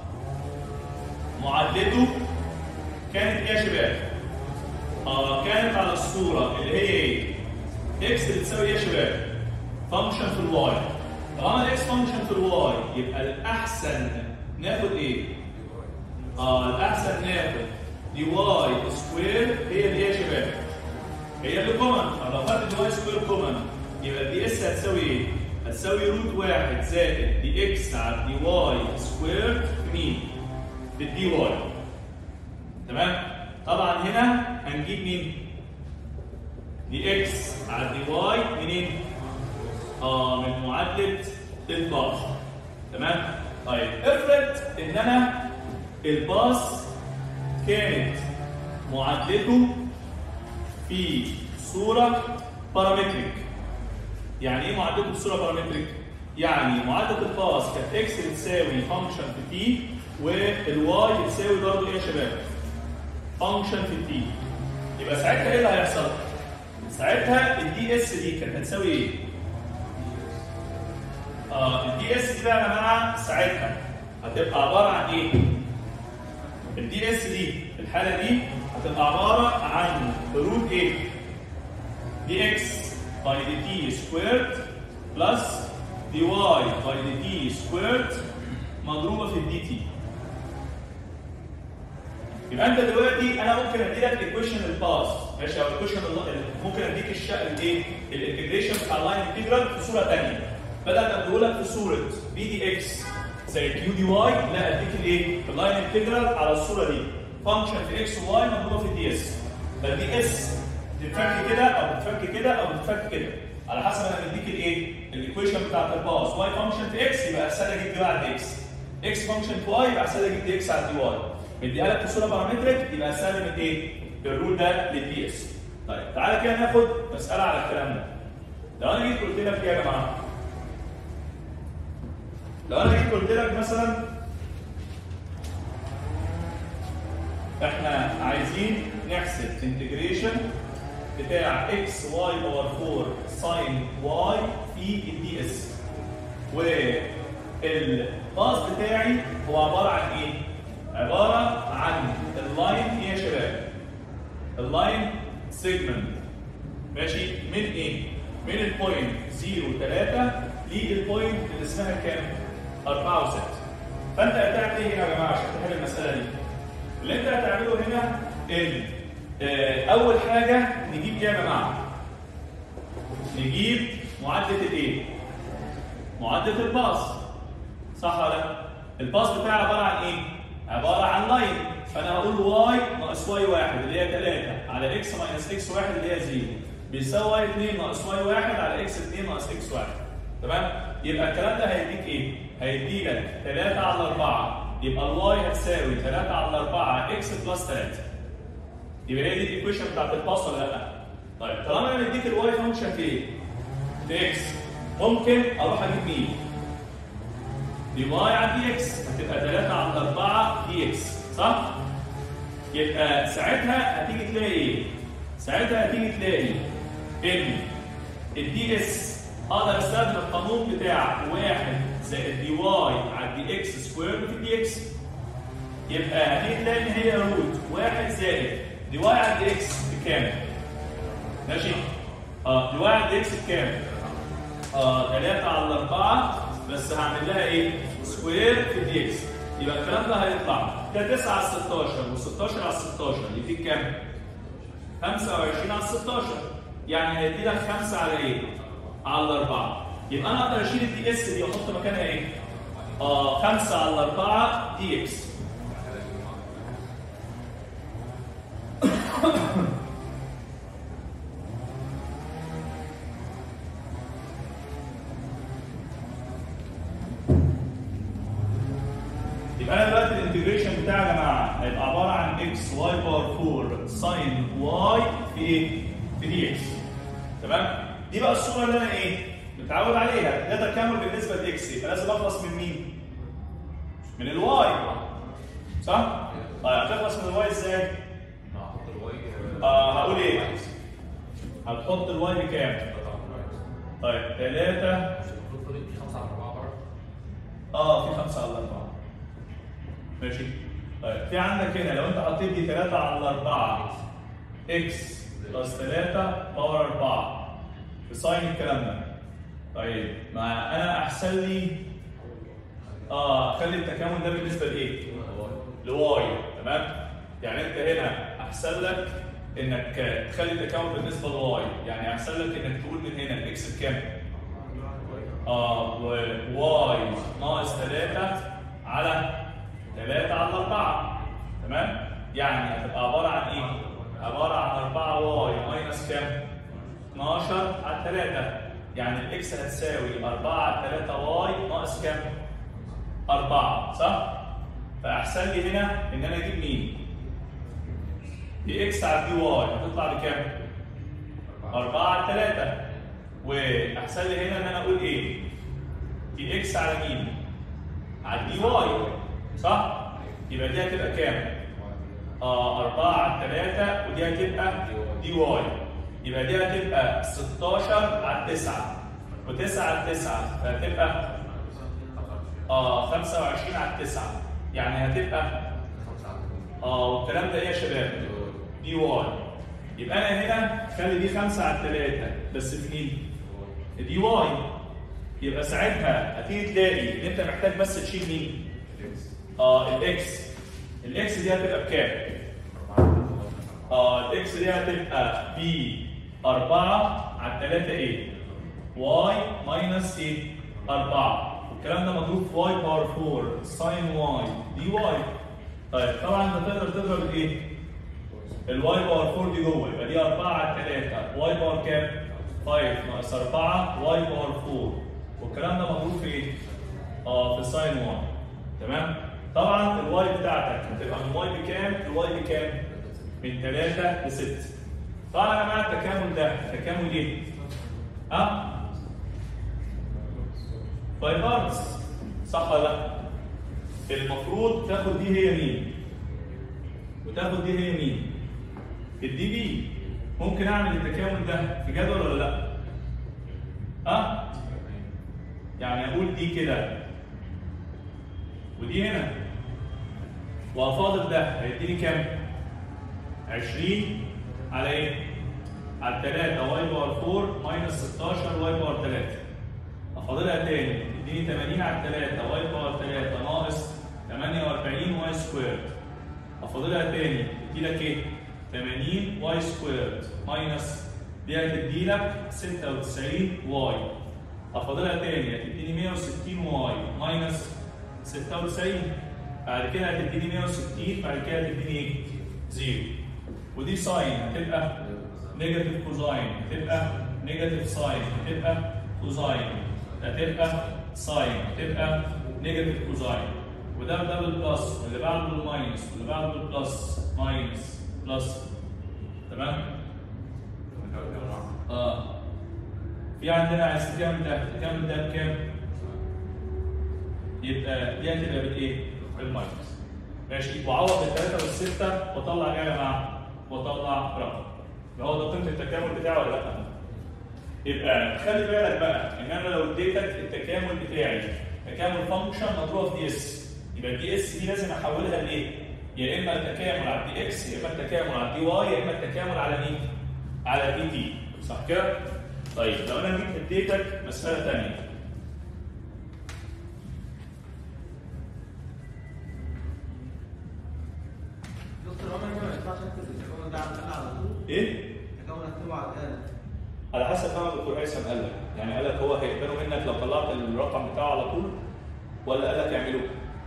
Speaker 1: معادلته كانت ايه يا شباب؟ اه كانت على الصوره اللي هي ايه؟ اكس بتساوي ايه يا شباب؟ فانكشن في الواي طالما الاكس فانكشن في الواي يبقى الاحسن ناخد ايه؟ اه الاحسن ناخد دي واي سكوير هي اللي هي يا شباب هي اللي كومن طب لو خدت دي واي سكوير كومن يبقى الدي اس هتساوي ايه؟ هتساوي روت واحد زائد دي اكس على دي واي سكوير في مين؟ في الدي واي تمام؟ طبعا هنا هنجيب مين؟ دي اكس على دي واي منين؟ اه من معادله الباص تمام؟ طيب افرض ان انا الباص كانت معادلته في صوره بارامتريك يعني ايه معادلته في صوره بارامتريك؟ يعني معادله الباص كانت اكس بتساوي فانكشن في تي والواي بتساوي برضه ايه يا شباب؟ فانكشن في تي يبقى ساعتها ايه اللي هيحصل؟ ساعتها الدي اس دي كانت هتساوي ايه؟ اه الدي اس دي بقى يا جماعه ساعتها هتبقى عباره عن ايه؟ الدي اس دي في الحاله دي هتبقى عباره عن روت ايه؟ دي اكس باي دي تي سكويرد بلس دي واي باي دي تي سكويرد مضروبه في الدي تي يبقى انت دلوقتي انا ممكن ادي لك ايكويشن الباس ماشي او ايكويشن ممكن اديك الشق الايه الانتجريشن بتاع اللاين انتجرال في صوره ثانيه بدل ما اديه لك في صوره بي دي اكس زي كيو دي واي لا اديك الايه اللاين انتجرال على الصوره دي فانكشن في اكس وواي مضروبه في الدي اس فالدي اس تتفك كده او تتفك كده او تتفك كده على حسب انا مديك الايه الايكويشن بتاعت الباس واي فانكشن في اكس يبقى اسهل اجيب دي واي على اكس اكس فانكشن في واي يبقى اسهل اجيب دي اكس على دي واي مديها لك في صوره بارامتريك يبقى اسهل من ايه الرول ده للدي اس طيب تعالى كده ناخد مساله على الكلام ده لو انا جيت قلت لك ايه يا جماعه لو انا جيت قلت لك مثلا احنا عايزين نحسب انتجريشن بتاع اكس واي باور 4 ساين واي في الدي اس والباص بتاعي هو عباره عن ايه؟ عباره عن اللاين ايه يا شباب؟ اللاين سيجمنت ماشي من ايه؟ من البوينت 0 3 دي البوينت اللي اسمها كام؟ 4 و6 فانت هتعمل ايه هنا يا جماعه عشان تحل المساله دي؟ اللي انت هتعمله هنا ان آه، اول حاجه نجيب ايه يا جماعه؟ نجيب معادله الايه؟ معادله الباص صح ولا لا؟ الباص بتاعي عباره عن ايه؟ عباره عن لاين فانا هقول واي ناقص واي واحد اللي هي 3 على اكس ماينس اكس واحد اللي هي 0 بيساوي واي 2 ناقص واي واحد على اكس 2 ناقص اكس واحد تمام؟ يبقى الكلام ده هيديك ايه؟ هيديك 3 على 4 يبقى الواي هتساوي 3 على 4 اكس بلس 3 يبقى هي دي الايكويشن بتاعت الباص ولا لا؟ طيب طالما انا مديك الواي فانكشن في ايه؟ في اكس ممكن اروح اجيب مين؟ دي واي على دي اكس هتبقى 3 على 4 دي اكس صح؟ يبقى ساعتها هتيجي تلاقي ايه؟ ساعتها هتيجي تلاقي ان الدي اس اقدر استخدم القانون بتاع 1 زائد دي واي على دي اكس سكوير في دي اكس يبقى هتيجي تلاقي ان هي روت 1 زائد دي واي على دي اكس بكام؟ ماشي؟ اه دي واي على دي اكس بكام؟ اه 3 على 4 بس هعمل لها ايه؟ سكوير في دي اكس يبقى الكلام ده هيطلع ده 9 على 16 و16 على 16 يديك كام؟ 25 على 16 يعني هيدي لك 5 على ايه؟ على 4 يبقى انا اقدر اشيل الدي اس دي واحط مكانها ايه؟ اه 5 على 4 دي اكس يبقى انا دلوقتي الانتجريشن بتاعي يا جماعه هيبقى عباره عن اكس واي باور 4 ساين واي في ايه؟ في دي اكس تمام؟ دي بقى الصوره اللي انا ايه؟ متعود عليها ده تكامل بالنسبه لاكس يبقى لازم اخلص من مين؟ من الواي صح؟ طيب هتخلص من الواي ازاي؟ آه هقول ايه؟ هتحط الواي بكام؟ طيب 3 اه في 5 على 4 ماشي طيب في عندك هنا لو انت حطيت دي 3 على 4 اكس بلس 3 باور 4 بساين الكلام ده طيب ما انا احسن لي اه خلي التكامل ده بالنسبه لايه؟ لواي تمام؟ يعني انت هنا احسن لك انك تخلي التكامل بالنسبه لواي يعني احسن لك انك تقول من هنا الاكس بكام؟ اه واي ناقص 3 على 3 على 4 تمام؟ يعني هتبقى عباره عن ايه؟ عباره عن 4 واي ماينس كام؟ 12 على 3 يعني الاكس هتساوي 4 على 3 واي ناقص كام؟ 4 صح؟ فاحسن لي هنا ان انا اجيب مين؟ دي اكس على دي واي هتطلع بكام؟ 4 على 3 واحسن لي هنا ان انا اقول ايه؟ دي اكس على مين؟ على دي واي صح؟ يبقى دي هتبقى كام؟ اه 4 على 3 ودي هتبقى دي واي يبقى دي هتبقى 16 على 9 و9 على 9 فهتبقى اه 25 على 9 يعني هتبقى اه والكلام ده ايه يا شباب؟ دي واي يبقى انا هنا خلي دي 5 على 3 بس في مين؟ دي واي يبقى ساعتها هتيجي تلاقي ان انت محتاج بس تشيل مين؟ اه الاكس الاكس دي هتبقى بكام؟ اه الاكس دي هتبقى ب 4 على 3 ايه؟ واي ماينس ايه؟ 4 والكلام ده مضروب في واي باور 4 ساين واي دي واي طيب طبعا انت تقدر تضرب الايه؟ الواي باور 4 دي جوه يبقى دي 4 على 3 واي باور كام؟ 5 ناقص 4 واي باور 4 والكلام ده مضروب في ايه؟ اه في ساين واي تمام؟ طبعا الواي بتاعتك هتبقى من واي بكام؟ الواي بكام؟ من 3 ل 6 طبعا يا جماعه التكامل ده تكامل ايه؟ ها؟ باي بارتس صح ولا لا؟ المفروض تاخد دي هي مين؟ وتاخد دي هي مين؟ الدي بي ممكن اعمل التكامل ده في جدول ولا لا؟ ها؟ يعني اقول دي كده ودي هنا وافاضل ده هيديني كام؟ 20 على ايه؟ على 3 واي باور 4 ماينس 16 واي باور 3 افاضلها تاني تديني 80 على 3 واي باور 3 ناقص 48 واي سكويرد افاضلها تاني تدي لك ايه 80 واي سكويرد ماينس دي هتدي لك 96 واي افاضلها تاني هتديني 160 واي ماينس 96 بعد كده هتديني 160 بعد كده هتديني ايه؟ زيرو ودي ساين هتبقى نيجاتيف كوزاين هتبقى نيجاتيف ساين هتبقى كوزاين هتبقى ساين هتبقى نيجاتيف كوزاين وده ده بالبلس واللي بعده بالماينس واللي بعده بالبلس ماينس بلس تمام؟ اه في عندنا عايز كام ده؟ كام ده بكام؟ يبقى دي هتبقى بالايه؟ بالماينس ماشي وعوض بالثلاثه والسته واطلع ايه يا جماعه؟ واطلع رقم يبقى هو ده قيمه التكامل بتاعه ولا لا؟ يبقى خلي بالك بقى ان انا لو اديتك التكامل بتاعي تكامل فانكشن مضروبه في دي اس يبقى الدي اس دي لازم احولها لايه؟ يا اما التكامل على الدي اكس يا اما التكامل على الدي واي يا اما التكامل على مين؟ على دي تي صح كده؟ طيب لو انا جيت اديتك مساله ثانيه
Speaker 2: دكتور عمر ما ينفعش اكتب التكامل ده على الآلة على طول
Speaker 1: ايه؟
Speaker 2: التكامل اكتبه على الآلة
Speaker 1: على حسب ما الدكتور هيثم قال لك يعني قال لك هو هيقبلوا منك لو طلعت الرقم بتاعه على طول ولا قال لك اعملوه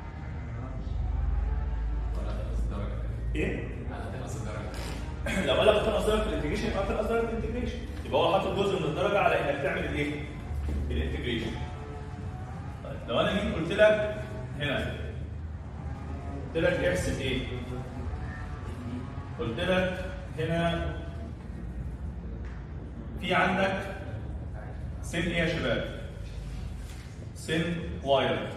Speaker 1: ايه لو قال لك تنقص درجه الانتجريشن يبقى تنقص درجه الانتجريشن يبقى هو حاطط جزء من الدرجه على انك تعمل الايه الانتجريشن طيب لو انا جيت قلت لك هنا قلت لك احسب ايه قلت لك هنا في عندك سن ايه يا شباب؟ سن واير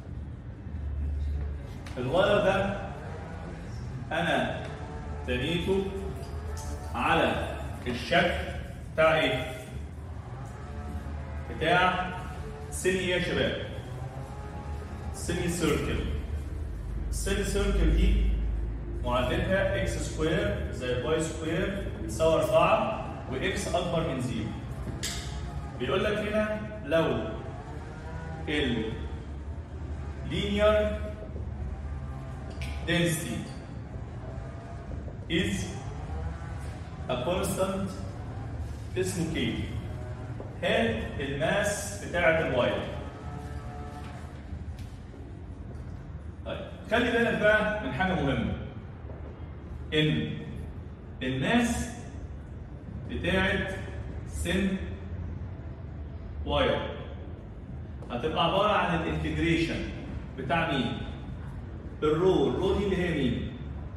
Speaker 1: الواير ده انا تنيته على الشكل بتاع ايه؟ بتاع سن ايه يا شباب؟ سيمي سيركل السيمي سيركل دي معادلتها اكس سكوير زائد واي سكوير بتساوي 4 واكس اكبر من زيرو بيقول لك هنا لو ال linear density is a constant اسمه K هل الماس بتاعة الواير طيب خلي بالك بقى من حاجة مهمة إن الماس بتاعت سن واير هتبقى عباره عن الانتجريشن بتاع مين؟ الرو، الرو دي اللي هي مين؟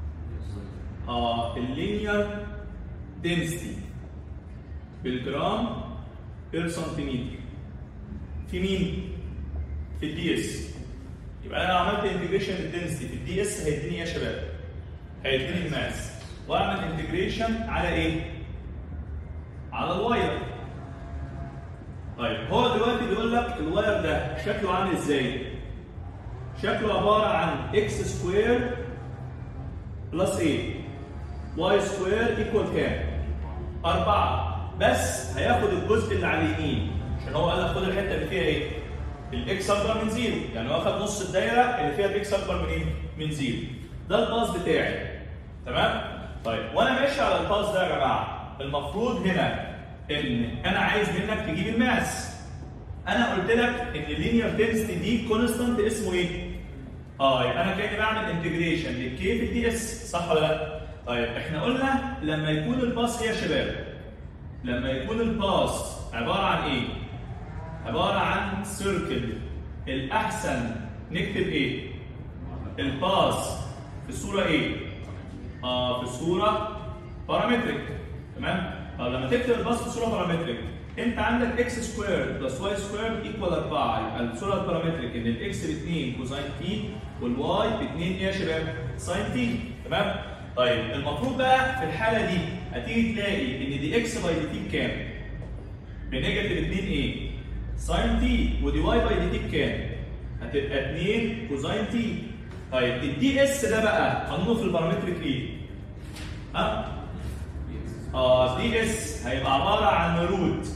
Speaker 1: اه اللينير دنسيتي بالجرام بير سنتيمتر في مين؟ في الدي اس يبقى انا لو عملت انتجريشن للدنسيتي في الدي اس هيديني ايه يا شباب؟ هيديني الماس واعمل انتجريشن على ايه؟ على الواير طيب هو دلوقتي بيقول لك الواير ده شكله عامل ازاي؟ شكله عباره عن اكس سكوير بلس ايه؟ واي سكوير ايكوال كام؟ أربعة بس هياخد الجزء اللي على اليمين عشان هو قال لك خد الحته اللي فيها ايه؟ الاكس اكبر من زيرو يعني هو اخد نص الدايره اللي فيها الاكس اكبر من ايه؟ من زيرو ده الباص بتاعي تمام؟ طيب وانا ماشي على الباص ده يا جماعه المفروض هنا ان انا عايز منك تجيب الماس انا قلت لك ان اللينير دنسيتي دي كونستانت اسمه ايه؟ اه يبقى انا كاني بعمل انتجريشن للكي في الدي اس صح ولا لا؟ طيب احنا قلنا لما يكون الباص ايه يا شباب؟ لما يكون الباص عباره عن ايه؟ عباره عن سيركل الاحسن نكتب ايه؟ الباص في صوره ايه؟ اه في صوره بارامتريك تمام؟ طب لما تكتب الباص في صوره بارامتريك انت عندك اكس سكوير بلس واي سكوير ايكوال 4 يبقى الصوره البارامتريك ان الاكس ب 2 كوزين تي والواي ب 2 ايه يا شباب؟ ساين تي تمام؟ طيب المفروض بقى في الحاله دي هتيجي تلاقي ان دي اكس باي دي تي بكام؟ بنيجاتيف 2 ايه؟ ساين تي ودي واي باي دي تي بكام؟ هتبقى 2 كوزين تي طيب الدي اس ده بقى قانونه في البارامتريك ايه؟ ها؟ اه دي اس هيبقى عباره عن روت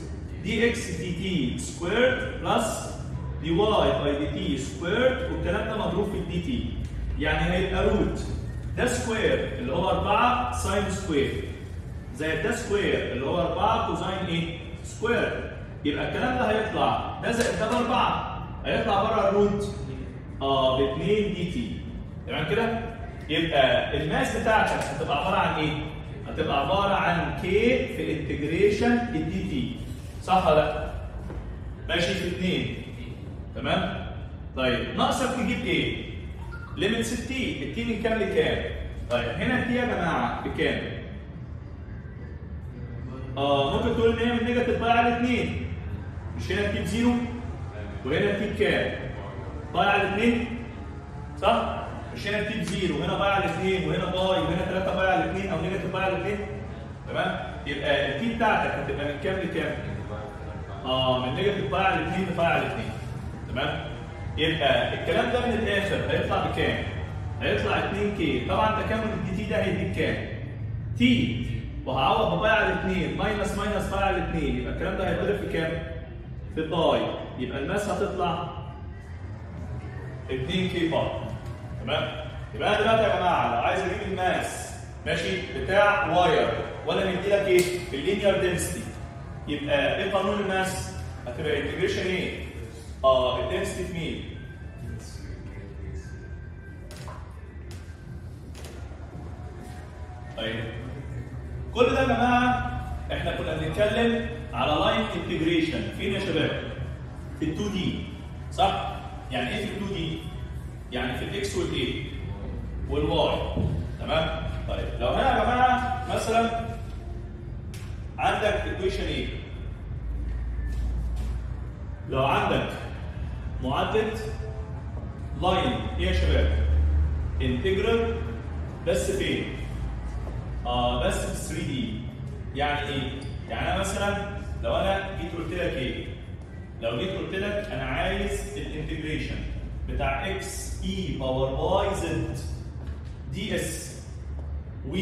Speaker 1: دي اكس دي تي سكويرد بلس دي واي باي دي تي سكويرد والكلام ده مضروب في الدي تي يعني هيبقى روت ده سكوير اللي هو 4 ساين سكوير زائد ده سكوير اللي هو 4 كوزاين ايه؟ سكوير يبقى الكلام ده هيطلع ده زائد ده باربعه هيطلع بره الروت اه ب 2 دي تي تمام كده؟ يبقى الماس بتاعتك هتبقى عباره عن ايه؟ هتبقى عباره عن كي في انتجريشن الدي تي صح ولا لا؟ ماشي في 2 تمام؟ طيب ناقصك تجيب ايه؟ ليميت 60 التي من كام لكام؟ طيب هنا التي يا جماعه بكام؟ اه ممكن تقول ان هي من نيجاتيف باي على 2 مش هنا التي بزيرو وهنا التي بكام؟ باي على 2 صح؟ مش هنا التي بزيرو وهنا باي على 2 وهنا باي وهنا 3 باي على 2 او نيجاتيف باي على 2 تمام؟ يبقى التي بتاعتك هتبقى من كام لكام؟ اه من نيجاتيف باي على 2 لباي على 2 تمام؟ يبقى الكلام ده من الاخر هيطلع بكام؟ هيطلع 2 كي طبعا تكامل الدي تي ده هيديك كام؟ تي وهعوض بباي على 2 ماينس ماينس باي على 2 يبقى الكلام ده هيتضرب في كام؟ في باي يبقى الماس هتطلع 2 كي باي تمام؟ يبقى انا دلوقتي يا جماعه لو عايز اجيب الماس ماشي بتاع واير وانا مدي لك ايه؟ اللينير دنسيتي يبقى ايه قانون الماس؟ هتبقى انتجريشن ايه؟ اه الدنسيتي في مين؟ طيب كل ده يا جماعه احنا كنا بنتكلم على لاين انتجريشن فين يا شباب؟ في ال 2 دي صح؟ يعني ايه في ال 2 دي؟ يعني في الاكس والايه؟ والواي تمام؟ طيب لو هنا يا جماعه مثلا عندك ايكويشن ايه؟ لو عندك معادله لاين ايه يا شباب؟ انتجرال بس فين؟ اه بس في 3 دي يعني ايه؟ يعني انا مثلا لو انا جيت قلت لك ايه؟ لو جيت قلت لك انا عايز الانتجريشن بتاع اكس اي باور واي زد دي اس و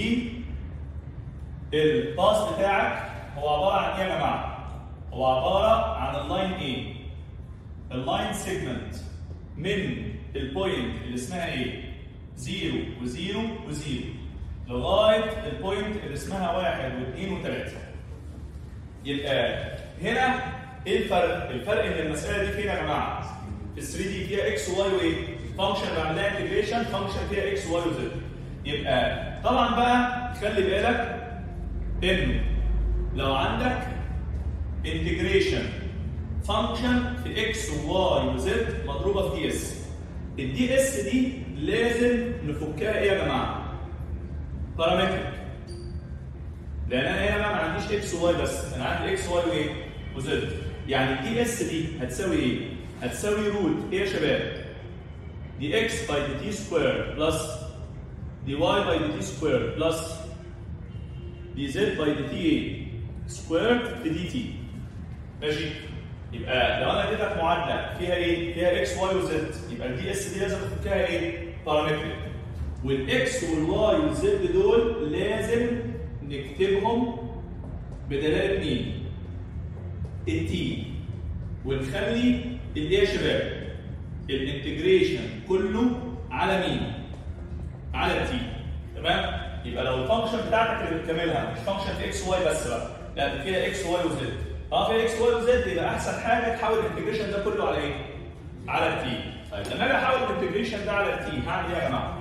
Speaker 1: الباس بتاعك هو عباره عن ايه يا جماعه؟ هو عباره عن اللاين ايه؟ اللاين سيجمنت من البوينت اللي اسمها ايه؟ 0 و0 و0 لغايه البوينت اللي اسمها واحد واثنين وثلاثه. يبقى هنا ايه الفرق؟ الفرق ان المساله دي فين يا جماعه؟ في 3 دي فيها اكس وواي وايه؟ فانكشن بعمل لها انتجريشن فانكشن فيها اكس وواي وزد. يبقى طبعا بقى خلي بالك ان لو عندك انتجريشن فانكشن في اكس وواي وزد مضروبه في دي اس. الدي اس دي لازم نفكها ايه يا جماعه؟ بارامترك لان انا هنا ما عنديش اكس وواي بس انا عندي اكس واي وايه وزد يعني الدي اس دي هتساوي ايه هتساوي روت ايه يا شباب دي اكس باي دي تي سكوير بلس دي واي باي دي تي سكوير بلس دي زد باي دي تي ايه سكوير في دي تي ماشي يبقى لو انا اديتك معادله فيها ايه فيها اكس واي وزد يبقى الدي اس دي لازم تفكها ايه بارامترك والاكس والواي والزد دول لازم نكتبهم بدلاله مين؟ التي ونخلي اللي يا شباب الانتجريشن كله على مين؟ على التي تمام؟ يبقى لو الفانكشن بتاعتك اللي بتكملها مش فانكشن في اكس واي بس بقى لا ده فيها اكس واي وزد اه فيها اكس واي وزد يبقى احسن حاجه تحول الانتجريشن ده كله على ايه؟ على التي طيب لما اجي احول الانتجريشن ده على التي هعمل ايه يا جماعه؟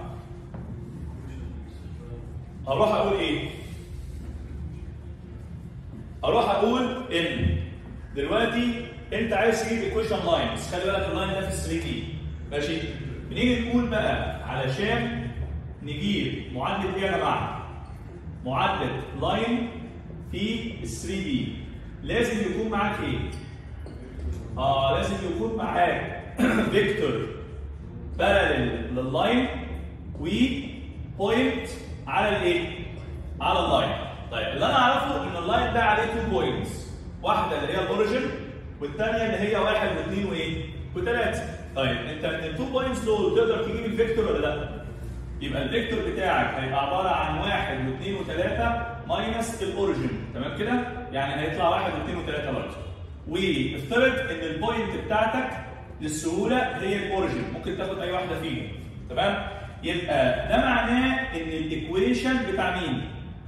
Speaker 1: هروح اقول ايه؟ اروح اقول ان دلوقتي انت عايز تجيب ايكويشن لاين بس خلي بالك اللاين ده في 3 دي ماشي؟ بنيجي نقول بقى علشان نجيب معادله ايه يا جماعه؟ معادله لاين في 3 دي لازم يكون معاك ايه؟ اه لازم يكون معاك فيكتور بارلل لللاين وبوينت على الايه؟ على اللاين. طيب اللي انا اعرفه ان اللاين ده عليه تو بوينتس، واحده اللي هي الاوريجن والثانيه اللي هي واحد واثنين وايه؟ وثلاثه. طيب انت من التو بوينتس دول تقدر تجيب الفيكتور ولا لا؟ يبقى الفيكتور بتاعك هيبقى عباره عن واحد واثنين وثلاثه ماينس الاوريجن، تمام كده؟ يعني هيطلع واحد واثنين وثلاثه برضه. وافترض ان البوينت بتاعتك للسهوله هي الاوريجن ممكن تاخد اي واحده فيهم تمام يبقى ده معناه ان الايكويشن بتاع مين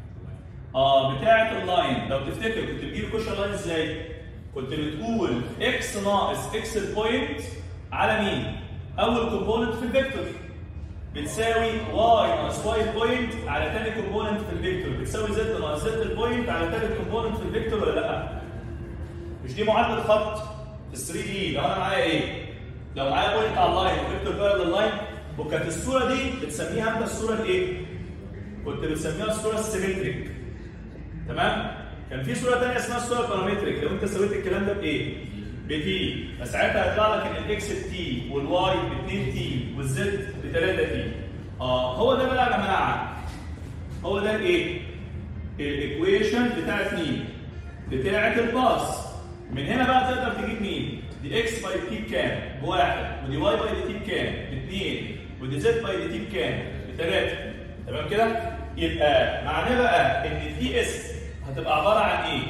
Speaker 1: اه بتاعه اللاين لو تفتكر كنت بتجيب كوشن لاين ازاي كنت بتقول اكس ناقص اكس البوينت على مين اول كومبوننت في الفيكتور بتساوي واي ناقص واي البوينت على تاني كومبوننت في الفيكتور بتساوي زد ناقص زد البوينت على تالت كومبوننت في الفيكتور ولا لا مش دي معادله خط في 3 دي لو انا معايا ايه لو معايا بوينت على اللاين وفيكتور بارل اللاين وكانت الصوره دي بتسميها انت الصوره الايه كنت بتسميها الصوره السيمتريك تمام كان في صوره ثانيه اسمها الصوره البارامتريك لو انت سويت الكلام ده بايه بتي فساعتها هيطلع لك ان الاكس بتي والواي ب 2 تي والزد ب 3 تي اه هو ده بقى يا جماعه هو ده الايه الايكويشن بتاعت مين بتاعت الباص من هنا بقى تقدر تجيب مين دي اكس باي تي بكام بواحد ودي واي باي دي تي بكام باثنين ودي زد باي دي تي بكام بثلاثه تمام كده يبقى معناه بقى ان الدي اس هتبقى عباره عن ايه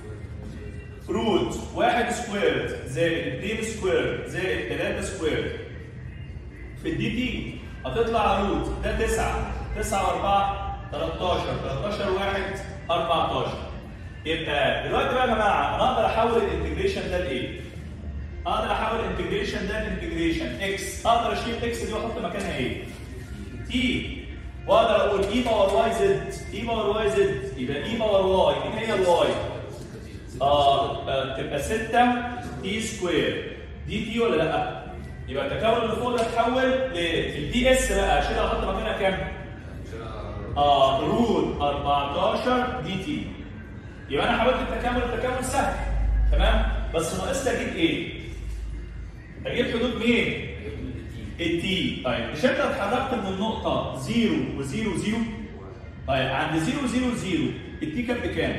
Speaker 1: روت 1 سكوير زائد 2 سكوير زائد 3 سكوير في الدي تي هتطلع روت ده 9 9 و4 13 13 1 14 يبقى دلوقتي بقى يا جماعه انا اقدر احول الانتجريشن ده لايه؟ اقدر احول الانتجريشن ده لانتجريشن اكس اقدر اشيل اكس دي واحط مكانها ايه؟ تي واقدر اقول اي باور واي زد اي باور واي زد يبقى اي باور واي مين هي الواي؟ اه آه، تبقى 6 تي سكوير دي تي ولا لا؟ يبقى التكامل اللي فوق ده اتحول للدي اس بقى اشيلها احط مكانها كام؟ اه روت 14 دي تي يبقى انا حاولت التكامل التكامل سهل تمام بس ناقص لي اجيب ايه؟ اجيب حدود مين؟ التي طيب مش انت اتحركت من النقطه 0 و0 0 طيب عند 0 0 0 التي كانت بكام؟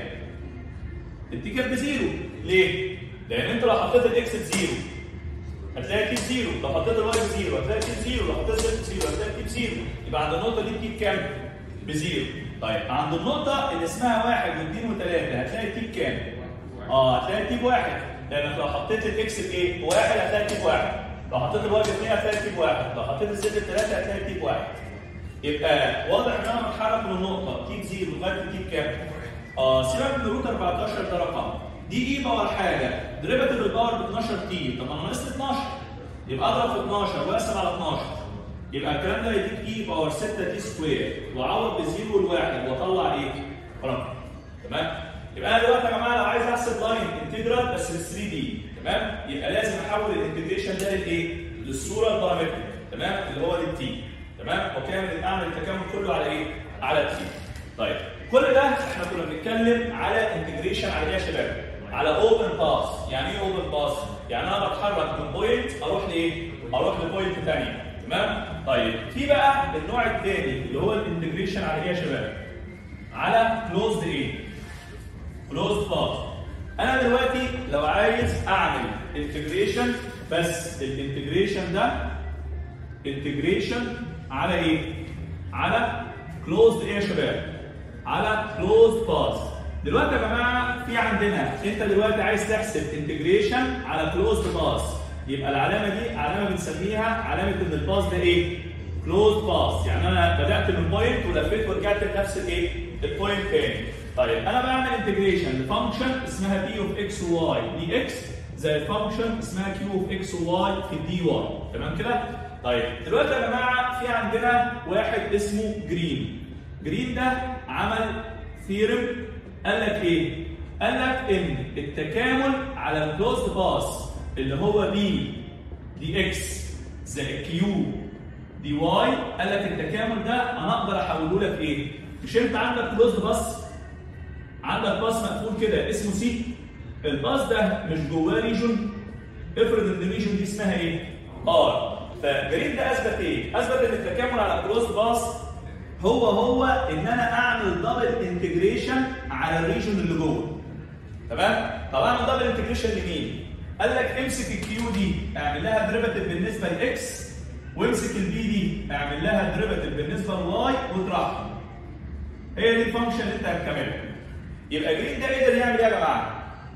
Speaker 1: التي كانت بزيرو ليه؟ لان انت لو حطيت الاكس بزيرو هتلاقي التي بزيرو لو حطيت الواي بزيرو هتلاقي التي بزيرو لو حطيت الزد بزيرو هتلاقي التي بزيرو يبقى عند النقطه دي التي بكام؟ بزيرو طيب عند النقطه اللي اسمها واحد واثنين وثلاثه هتلاقي التي بكام؟ اه هتلاقي التي بواحد لانك لو حطيت الاكس بايه؟ بواحد هتلاقي التي بواحد لو حطيت الواي باثنين هتلاقي التي بواحد لو حطيت الزد بثلاثه هتلاقي التي بواحد يبقى واضح ان انا بتحرك من النقطه تي بزيرو لغايه التي بكام؟ اه سيبك من روت 14 ده رقم دي اي باور حاجه ديريفاتيف الباور ب 12 تي طب انا ناقص 12 يبقى اضرب في 12 واقسم على 12 يبقى الكلام ده يديك اي باور 6 تي سكوير واعوض بزيرو والواحد واطلع ايه؟ رقم تمام؟ يبقى انا دلوقتي يا جماعه لو عايز احسب لاين انتجرال بس بال 3 دي تمام؟ يبقى لازم احول الانتجريشن ده للايه؟ للصوره البارامتريك تمام؟ اللي هو للتي تمام؟ وكامل اعمل التكامل كله على ايه؟ على التي طيب كل ده احنا كنا بنتكلم على انتجريشن على ايه يا شباب؟ على اوبن باس، يعني ايه اوبن باس؟ يعني انا بتحرك من بوينت اروح لايه؟ اروح لبوينت ثانيه، تمام؟ طيب في بقى النوع الثاني اللي هو الانتجريشن على ايه يا شباب؟ على كلوزد ايه؟ كلوزد باس. انا دلوقتي لو عايز اعمل انتجريشن بس الانتجريشن ده انتجريشن على ايه؟ على كلوزد ايه يا شباب؟ على كلوز باس دلوقتي يا جماعه في عندنا انت دلوقتي عايز تحسب انتجريشن على كلوز باس يبقى العلامه دي علامه بنسميها علامه ان الباس ده ايه كلوز باس يعني انا بدات من بوينت ولفيت ورجعت لنفس الايه البوينت تاني طيب انا بعمل انتجريشن لفانكشن اسمها بي اوف اكس وواي دي اكس زي فانكشن اسمها كيو اوف اكس وواي في الدي واي تمام كده طيب دلوقتي يا جماعه في عندنا واحد اسمه جرين جرين ده عمل ثيرم قال لك ايه؟ قال لك ان التكامل على الكلوزد باس اللي هو بي دي اكس زائد كيو دي واي قال لك التكامل ده انا اقدر احوله لك ايه؟ مش انت عندك كلوزد باس عندك باس مقفول كده اسمه سي الباس ده مش جواه ريجون افرض ان الريجون دي اسمها ايه؟ ار فجرين ده اثبت ايه؟ اثبت ان التكامل على الكلوزد باس هو هو ان انا اعمل دبل انتجريشن على الريجن اللي جوه تمام طب اعمل دبل انتجريشن لمين قال لك امسك الكيو دي اعمل لها ديريفاتيف بالنسبه لاكس وامسك البي دي اعمل لها ديريفاتيف بالنسبه لواي واطرحهم هي دي الفانكشن اللي انت هتكملها يبقى جرين ده قدر يعمل ايه يا جماعه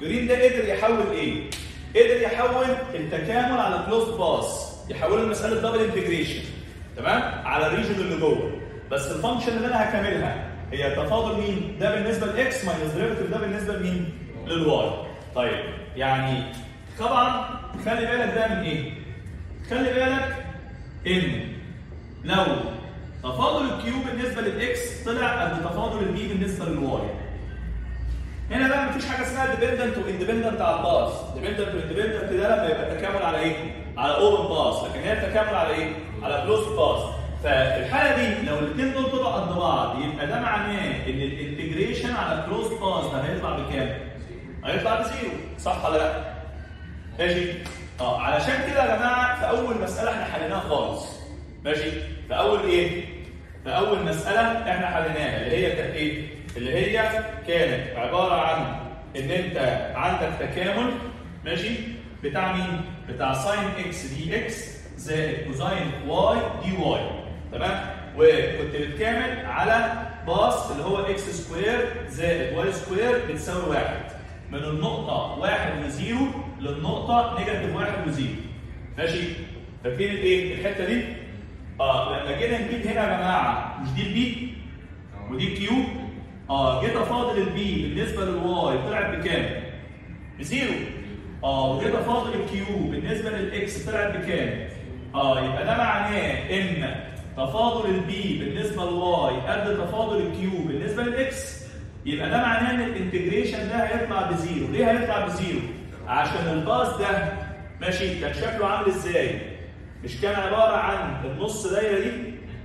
Speaker 1: جرين ده قدر يحول ايه؟ قدر يحول التكامل على كلوز باس يحوله لمساله دبل انتجريشن تمام؟ على الريجن اللي جوه بس الفانكشن اللي انا هكملها هي تفاضل مين؟ ده بالنسبه لاكس ماينس ديريفيتيف ده بالنسبه لمين؟ للواي طيب يعني طبعا خلي بالك ده من ايه؟ خلي بالك ان لو تفاضل الكيو بالنسبه للاكس طلع قد تفاضل البي بالنسبه للواي هنا بقى مفيش حاجه اسمها ديبندنت واندبندنت على الباص ديبندنت واندبندنت ده لما يبقى تكامل على ايه على اوبن باص لكن هي التكامل على ايه على كلوز باص ففي الحاله دي لو الاثنين دول طلعوا قد بعض يبقى ده معناه ان الانتجريشن على كلوز باص ده هيطلع بكام هيطلع بزيرو صح ولا لا ماشي اه علشان كده يا جماعه في اول مساله احنا حليناها خالص ماشي في اول ايه في اول مساله احنا حليناها اللي هي كانت ايه اللي هي كانت عباره عن ان انت عندك تكامل ماشي بتاع مين بتاع ساين اكس دي اكس زائد كوزاين واي دي واي تمام وكنت بتكامل على باص اللي هو اكس سكوير زائد واي سكوير بتساوي واحد من النقطة واحد وزيرو للنقطة نيجاتيف واحد وزيرو. ماشي؟ فاكرين الايه؟ الحتة دي؟ اه لما جينا نجيب هنا يا جماعة مش دي البي؟ ودي الكيو؟ اه جيت افاضل البي بالنسبة للواي طلعت بكام؟ بزيرو. اه وجيت افاضل الكيو بالنسبة للاكس طلعت بكام؟ اه يبقى ده معناه ان تفاضل البي بالنسبة للواي قد تفاضل الكيو بالنسبة للاكس يبقى ده معناه ان الانتجريشن ده هيطلع بزيرو، ليه هيطلع بزيرو؟ عشان الباص ده ماشي كان شكله عامل ازاي؟ مش كان عباره عن النص دايره دي؟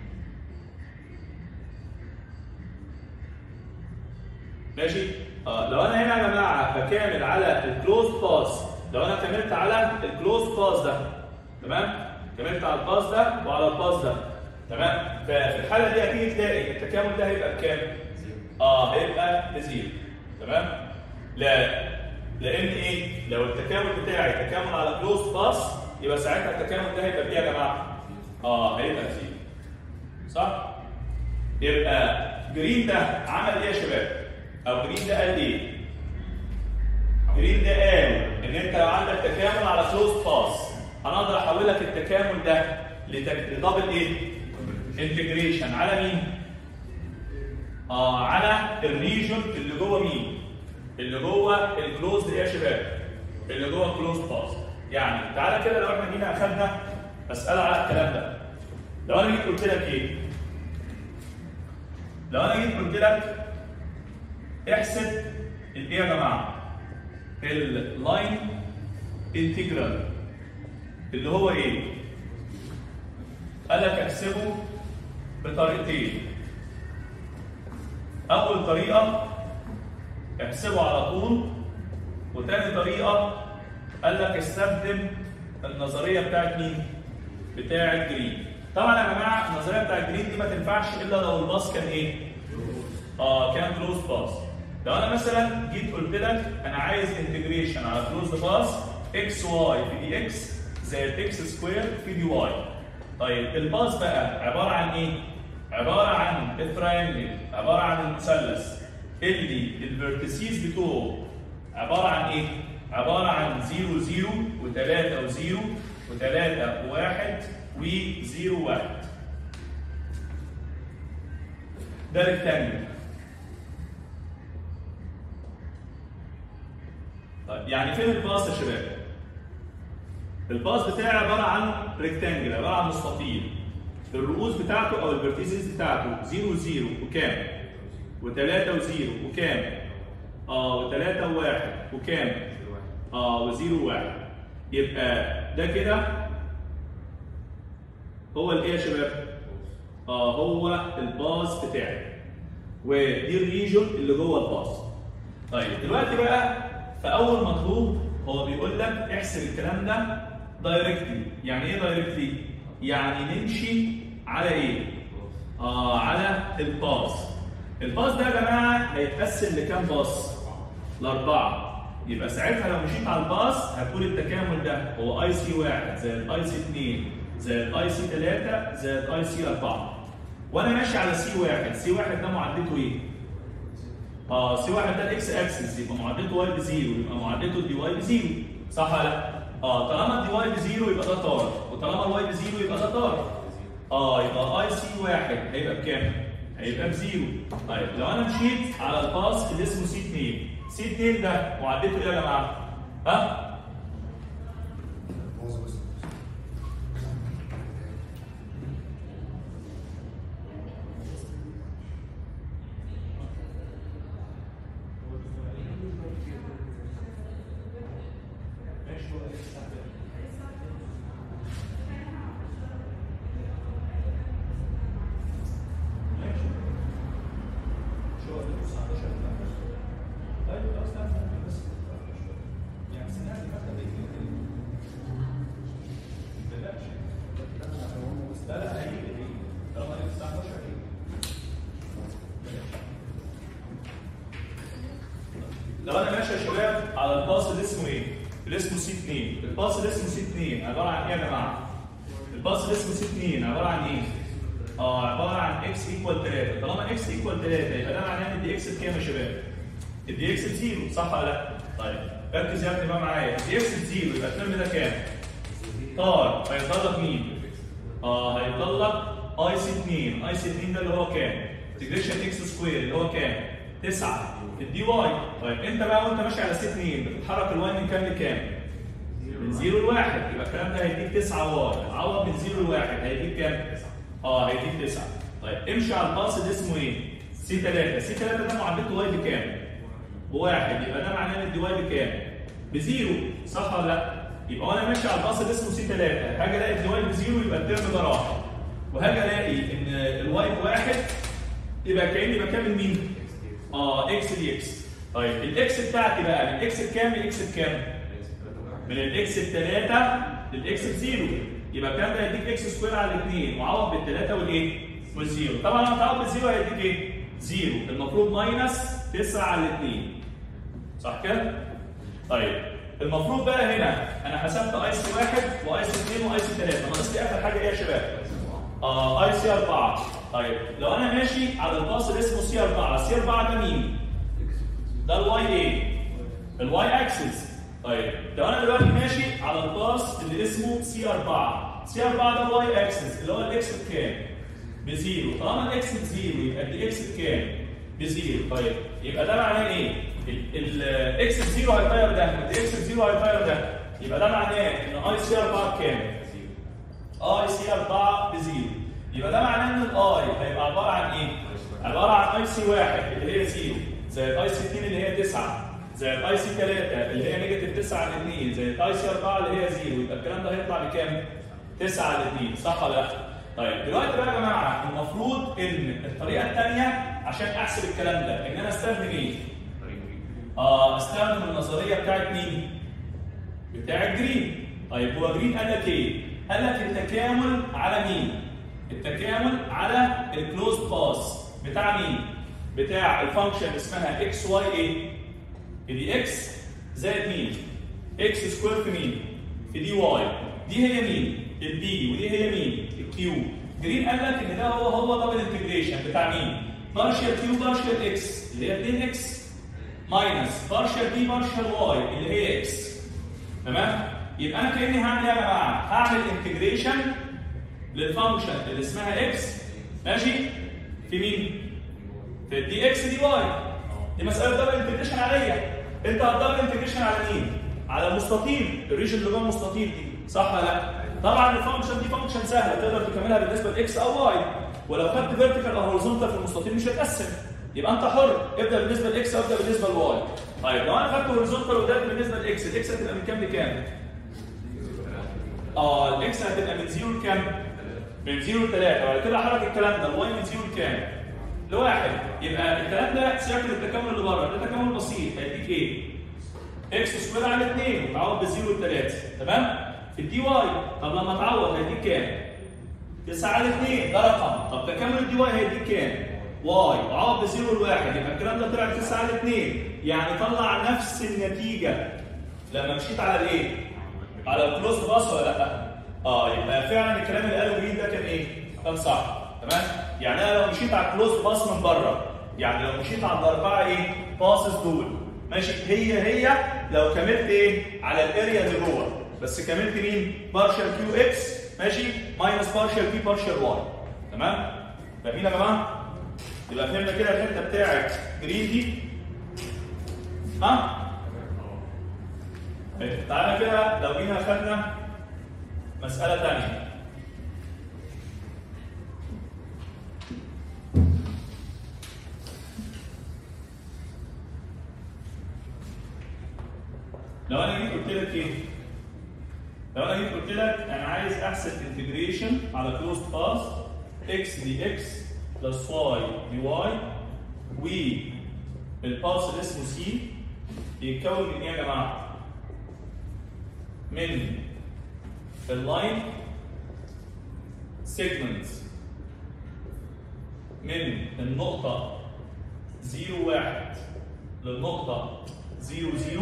Speaker 1: ماشي؟ اه لو انا هنا يا جماعه بكامل على الكلوز باس، لو انا كملت على الكلوز باس ده تمام؟ كملت على الباس ده وعلى الباس ده تمام؟ ففي الحاله دي هتيجي تلاقي التكامل ده هيبقى بكام؟ اه هيبقى بزيرو تمام لا لان ايه لو التكامل بتاعي تكامل على كلوز باس يبقى ساعتها التكامل ده هيبقى بايه يا جماعه اه هيبقى بزيرو صح يبقى جرين ده عمل ايه يا شباب او جرين ده قال ايه جرين ده قال ان انت لو عندك تكامل على كلوز باس انا اقدر احول لك التكامل ده لدبل ايه انتجريشن على مين آه على الريجن اللي جوه مين؟ اللي جوه الكلوز ايه يا شباب؟ اللي جوه الكلوز باس. يعني تعالى كده لو احنا جينا اخذنا مساله على الكلام ده. لو انا جيت قلت لك ايه؟ لو انا جيت قلت لك احسب الايه يا جماعه؟ اللاين انتجرال اللي هو ايه؟ قال لك احسبه بطريقتين أول طريقة احسبه على طول وتاني طريقة قال لك استخدم النظرية بتاعت مين؟ بتاعت جرين. طبعا يا جماعة النظرية بتاعت جرين دي ما تنفعش إلا لو الباص كان إيه؟ آه كان كلوز باص. لو أنا مثلا جيت قلت لك أنا عايز انتجريشن على كلوز باص اكس واي في دي اكس زائد اكس سكوير في دي واي. طيب الباص بقى عبارة عن إيه؟ عباره عن التراينجل عباره عن المثلث اللي الفيرتيسيز بتوعه عباره عن ايه؟ عباره عن 0 0 و3 و0 و3 و1 و0 1 ده ريكتانجل طيب يعني فين الباص يا شباب؟ الباص بتاعي عباره عن ريكتانجل عباره عن مستطيل الرؤوس بتاعته او الفيرتيسز بتاعته 0 0 وكام؟ و3 و0 وكام؟ اه و3 و1 وكام؟ اه و0 و1 يبقى ده كده هو الايه يا شباب؟ اه هو الباص بتاعي ودي الريجن اللي جوه الباص طيب دلوقتي بقى في اول مطلوب هو بيقول لك احسب الكلام ده دايركتلي يعني ايه دايركتلي؟ يعني نمشي على ايه؟ اه على الباص. الباص ده يا جماعه هيتقسم لكام باص؟ لاربعه. يبقى ساعتها لو مشيت على الباص هتقول التكامل ده هو اي سي 1 زائد اي سي 2 زائد اي سي 3 زائد اي سي 4. وانا ماشي على سي 1، سي 1 ده معدته ايه؟ اه سي واحد ده الاكس اكسس يبقى معادلته واي بزيرو يبقى معادلته الدي واي بزيرو صح ولا لا؟ اه طالما الدي واي بزيرو يبقى ده طار وطالما الواي بزيرو يبقى ده طار اه يبقى اي سي واحد هيبقى بكام؟ هيبقى بزيرو طيب لو انا مشيت على الباص اللي اسمه سي 2 سي 2 ده معدته ايه يا جماعه؟ ها؟ ماشي هو إكس تحت. ماشي. شو هو اللي 19 ده؟ طيب خلاص لا ممكن بس يعني سنة دي مثلا بيجي كده. بلاش. لا لا هيجي هيجي. طالما إكس 19 هيجي. بلاش. لو انا ماشي يا شباب على الباص اللي اسمه ايه؟ اللي اسمه سي 2 الباص اللي اسمه سي 2 عباره عن ايه يا جماعه؟ الباص اللي اسمه سي 2 عباره عن ايه؟ اه عباره عن اكس ايكوال 3 طالما اكس ايكوال 3 يبقى ده معناه ان الدي اكس بكام يا شباب؟ الدي اكس بزيرو صح ولا لا؟ طيب ركز يا ابني بقى معايا الدي اكس بزيرو يبقى الترم ده كام؟ طار هيفضل لك مين؟ اه هيفضل لك اي سي 2 اي سي 2 ده اللي هو كام؟ انتجريشن اكس سكوير اللي هو كام؟ 9 الدي واي طيب انت بقى وانت ماشي على سي 2 بتتحرك الواي من كام لكام؟ من 0 ل 1 يبقى الكلام ده هيديك 9 واي عوض من 0 ل 1 هيديك كام؟ اه هيديك 9 طيب امشي على الباص اللي اسمه ايه؟ سي 3 سي 3 ده معدته واي بكام؟ بواحد يبقى ده معناه ان الدي واي بكام؟ بزيرو صح ولا لا؟ يبقى وانا ماشي على الباص اللي اسمه سي 3 هاجي الاقي الدي واي بزيرو يبقى الترم ده راح وهاجي الاقي ان الواي بواحد يبقى كاني بكمل مين؟ اه اكس دي اكس طيب الاكس بتاعتي بقى من اكس بكام لاكس بكام؟ من الاكس بثلاثه للاكس بزيرو يبقى الكلام ده هيديك اكس سكوير على الاثنين وعوض بالثلاثه والايه؟ والزيرو طبعا لما تعوض بالزيرو هيديك ايه؟ زيرو المفروض ماينس 9 على الاثنين صح كده؟ طيب المفروض بقى هنا انا حسبت اي سي واحد واي سي اثنين واي سي ثلاثه ناقص لي اخر حاجه ايه يا شباب؟ اه اي سي 4 طيب لو انا ماشي على الباص اللي اسمه سي 4 سي 4 ده مين؟ ده الواي ايه؟ الواي اكسس طيب لو انا دلوقتي ماشي على الباص اللي اسمه سي 4 سي 4 ده الواي اكسس اللي هو الاكس بكام؟ بزيرو طالما الاكس بزيرو يبقى الاكس بكام؟ بزيرو طيب يبقى ده معناه ايه؟ الاكس بزيرو هيطير ده والاكس بزيرو هيطير ده يبقى ده معناه ان اي سي 4 بكام؟ اي سي 4 بزيرو يبقى ده معناه ان الاي هيبقى عباره عن ايه؟ عباره عن اي سي 1 اللي هي زيرو زائد اي سي 2 اللي هي 9 زائد اي سي 3 اللي هي نيجاتيف 9 على 2 زائد اي سي 4 اللي هي زيرو يبقى الكلام ده هيطلع بكام؟ 9 على 2 صح ولا لا؟ طيب دلوقتي بقى يا جماعه المفروض ان الطريقه الثانيه عشان احسب الكلام ده ان انا استخدم ايه؟ اه استخدم النظريه بتاعت مين؟ بتاع جرين طيب هو جرين قال لك ايه؟ قال لك التكامل على مين؟ التكامل على الكلوز باس بتاع مين؟ بتاع الفانكشن اسمها اكس واي ايه؟ دي اكس زائد مين؟ اكس سكوير في مين؟ في دي واي دي هي مين؟ البي ودي هي مين؟ الكيو جرين قال لك ان ده هو هو دبل انتجريشن بتاع مين؟ بارشال كيو بارشال اكس اللي هي 2 اكس ماينس بارشال بي بارشال واي اللي هي اكس تمام؟ يبقى انا كاني هعمل ايه يا جماعه؟ هعمل انتجريشن للفانكشن اللي اسمها اكس ماشي؟ في مين؟ في الدي اكس دي واي دي مساله دبل انتجريشن عليا انت هتدبل انتجريشن على مين؟ على المستطيل الريجن اللي جوه المستطيل دي صح ولا لا؟ طبعا الفانكشن دي فانكشن سهله تقدر تكملها بالنسبه لاكس او واي ولو خدت فيرتيكال او هوريزونتال في المستطيل مش هتقسم يبقى انت حر ابدا بالنسبه لاكس او ابدا بالنسبه لواي طيب لو انا خدت هوريزونتال وبدات بالنسبه لاكس الاكس هتبقى من كام لكام؟ اه الاكس هتبقى من 0 لكام؟ من 0 ل 3 وبعد كده احرك الكلام ده الواي من 0 لكام؟ لواحد يبقى الكلام ده سياق التكامل اللي بره ده تكامل بسيط هيديك ايه؟ اكس سكوير على 2 تعوض بالزيرو ل 3 تمام؟ في الدي واي طب لما تعوض هيديك كام؟ 9 على 2 ده رقم طب تكامل الدي واي هيديك كام؟ واي وعوض بزيرو لواحد يبقى الكلام ده طلع 9 على 2 يعني طلع نفس النتيجه لما مشيت على الايه؟ على الكلوز باس ولا لا؟ اه يبقى فعلا الكلام اللي قاله جرين ده كان ايه؟ كان صح تمام؟ يعني انا لو مشيت على الكلوز باس من بره يعني لو مشيت على الاربعه ايه باسز دول ماشي هي هي لو كملت ايه على الاريا اللي جوه بس كملت مين بارشل كيو اكس ماشي ماينس بارشل بي بارشل واي تمام فاهمين يا جماعه يبقى فهمنا كده الحته بتاعت جرين دي ها طيب، تعالى كده لو جينا خدنا مساله ثانيه لو انا جيت قلت لك ايه؟ لو انا جيت قلت لك انا عايز احسب انتجريشن على كلوزد باث اكس دي اكس بلس واي دي واي والباث اللي اسمه سي يتكون من ايه يا جماعه؟ من اللاين سيجمنت من النقطة 0 1 للنقطة 0 0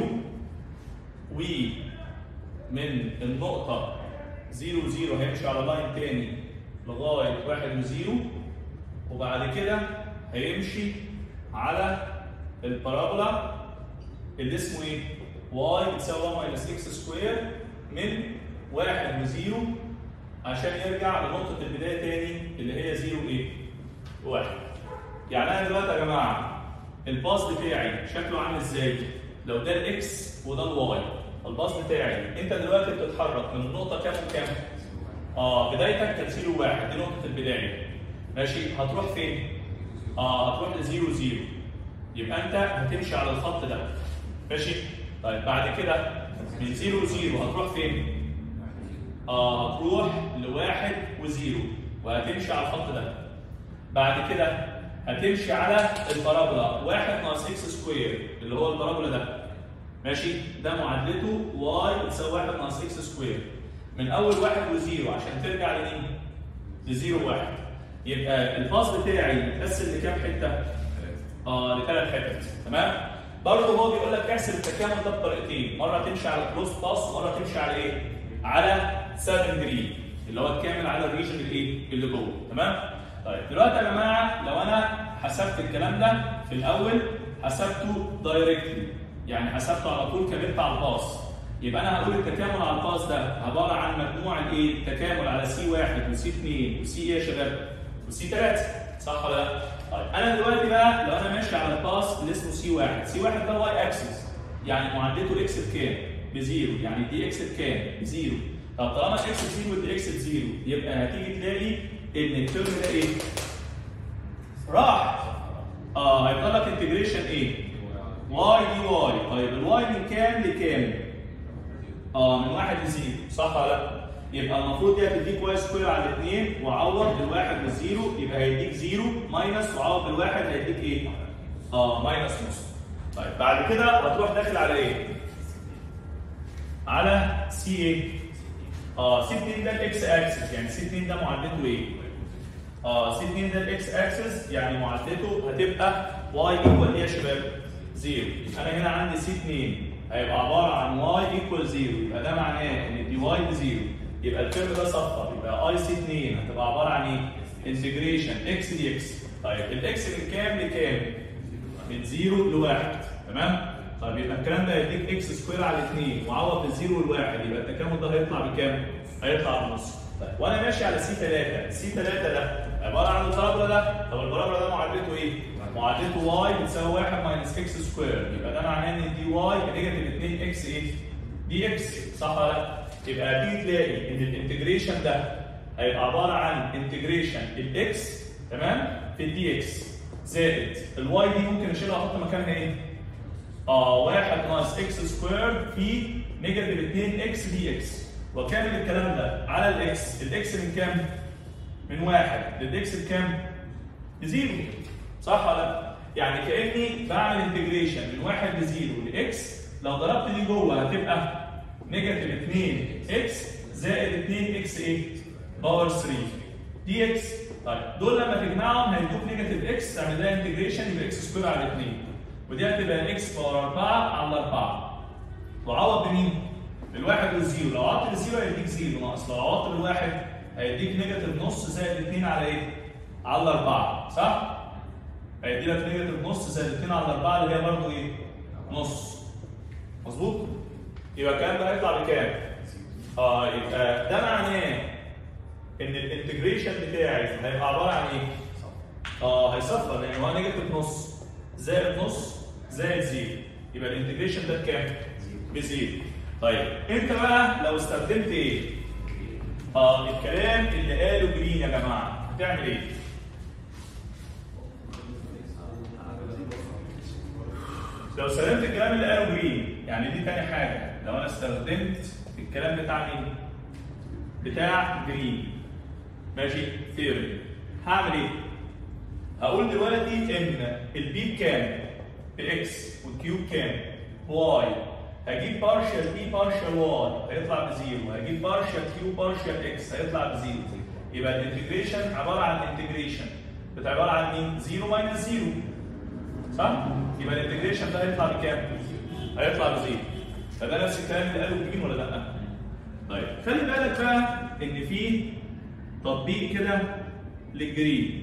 Speaker 1: ومن النقطة 0 0 هيمشي على لاين تاني لغاية 1 و0 وبعد كده هيمشي على البارابولا اللي اسمه ايه؟ y بتساوي 1 ماينس اكس سكوير من 1 و0 عشان يرجع لنقطة البداية تاني اللي هي 0 ايه؟ 1 يعني انا دلوقتي يا جماعة الباص بتاعي شكله عامل ازاي؟ لو ده الاكس وده الواي الباص بتاعي انت دلوقتي بتتحرك من النقطة كام وكام؟ اه بدايتك كانت 0 1 دي نقطة البداية ماشي هتروح فين؟ اه هتروح ل 0 0 يبقى انت هتمشي على الخط ده ماشي؟ طيب بعد كده من 0 0 هتروح فين؟ اه هتروح لواحد وزيرو وهتمشي على الخط ده بعد كده هتمشي على البارابولا 1 ناقص اكس سكوير اللي هو البارابولا ده ماشي ده معادلته واي بتساوي 1 ناقص اكس سكوير من اول واحد وزيرو عشان ترجع لمين؟ لزيرو واحد يبقى الباص بتاعي متقسم لكام حته؟ اه لثلاث حتت تمام؟ برضه هو بيقول لك احسب التكامل ده بطريقتين مره تمشي على كلوز باس ومره تمشي على ايه؟ على 7 جري اللي هو الكامل على الريجن الايه؟ اللي جوه تمام؟ طيب دلوقتي يا جماعه لو انا حسبت الكلام ده في الاول حسبته دايركتلي يعني حسبته على طول كملت على الباص يبقى انا هقول التكامل على الباص ده عباره عن مجموع الايه؟ التكامل على سي 1 وسي 2 وسي ايه يا شباب؟ وسي 3 صح ولا لا؟ طيب انا دلوقتي بقى لو انا ماشي على الباص اللي اسمه سي 1 سي 1 ده واي اكسس يعني معادلته الاكس بكام؟ بزيرو يعني دي اكس بكام؟ بزيرو طب طالما الاكس بزيرو ودي اكس بزيرو يبقى هتيجي تلاقي ان الترم ده ايه؟ راح اه هيفضل لك انتجريشن ايه؟ واي دي واي طيب الواي من كام لكام؟ اه من واحد لزيرو صح ولا لا؟ يبقى المفروض دي هتديك واي سكوير على الاثنين وعوض بالواحد والزيرو يبقى هيديك زيرو ماينس وعوض بالواحد هيديك ايه؟ اه ماينس نص. طيب بعد كده هتروح داخل على ايه؟ على سي ايه؟ اه سي 2 ده الاكس اكسس يعني سي 2 ده معادلته ايه؟ اه سي 2 ده الاكس اكسس يعني معادلته هتبقى واي ايكوال ايه يا شباب؟ زيرو انا هنا عندي سي 2 هيبقى عباره عن واي ايكوال زيرو يبقى ده معناه ان دي واي بزيرو يبقى الترم ده صفر يبقى اي سي 2 هتبقى عباره عن ايه؟ انتجريشن اكس دي اكس طيب الاكس من كام لكام؟ من زيرو لواحد تمام؟ طيب يبقى الكلام ده هيديك اكس سكوير على 2 وعوض بالزيرو والواحد يبقى التكامل ده هيطلع بكام؟ هيطلع بنص طيب وانا ماشي على سي 3 سي 3 ده عباره عن البارابولا ده طب البارابولا ده معادلته ايه؟ معادلته واي بتساوي 1 ماينس اكس سكوير يبقى ده معناه ان دي واي نيجاتيف 2 اكس ايه؟ دي اكس صح ولا لا؟ يبقى هتيجي تلاقي ان الانتجريشن ده هيبقى عباره عن انتجريشن الاكس تمام؟ في الدي اكس زائد الواي دي ممكن اشيلها واحط مكانها ايه؟ اه 1 ناقص اكس سكوير في نيجاتيف 2 اكس دي اكس واكمل الكلام ده على الاكس الاكس من كام؟ من واحد للاكس بكام؟ بزيرو صح ولا لا؟ يعني كاني بعمل انتجريشن من واحد لزيرو لاكس لو ضربت دي جوه هتبقى نيجاتيف 2 اكس زائد 2 اكس ايه؟ باور 3 دي اكس طيب دول لما تجمعهم هيدوك نيجاتيف اكس تعمل لها انتجريشن يبقى اكس سكوير على 2 ودي هتبقى اكس باور 4 على 4 وعوض بمين؟ بالواحد والزيرو لو عوضت بالزيرو هيديك زيرو ناقص لو عوضت بالواحد هيديك نيجاتيف نص زائد 2 على ايه؟ على 4 صح؟ هيدي لك نيجاتيف نص زائد 2 على 4 اللي هي برضه ايه؟ نص مظبوط؟ يبقى الكلام ده هيطلع بكام؟ اه يبقى ده معناه ان الانتجريشن بتاعي هيبقى عباره عن ايه؟ اه هيصفر لان هو نيجاتيف نص زائد نص زائد زيرو يبقى الانتجريشن ده بكام؟ بزيرو طيب انت بقى لو استخدمت ايه؟ اه الكلام اللي قاله جرين يا جماعه هتعمل ايه؟ لو استخدمت الكلام اللي قاله جرين يعني دي تاني حاجه لو انا استخدمت الكلام بتاع مين؟ بتاع جرين ماشي ثيوري هعمل ايه؟ هقول دلوقتي ان البي بكام؟ باكس والكيو بكام؟ واي هجيب بارشال بي بارشال واي هيطلع بزيرو هجيب بارشال كيو بارشال اكس هيطلع بزيرو يبقى الانتجريشن عباره عن انتجريشن بتاع عباره عن مين؟ زيرو ماينس زيرو صح؟ يبقى الانتجريشن ده هيطلع بكام؟ هيطلع بزيرو فده نفس الكلام اللي قاله جرين ولا لا؟ طيب خلي بالك بقى ان في تطبيق كده للجرين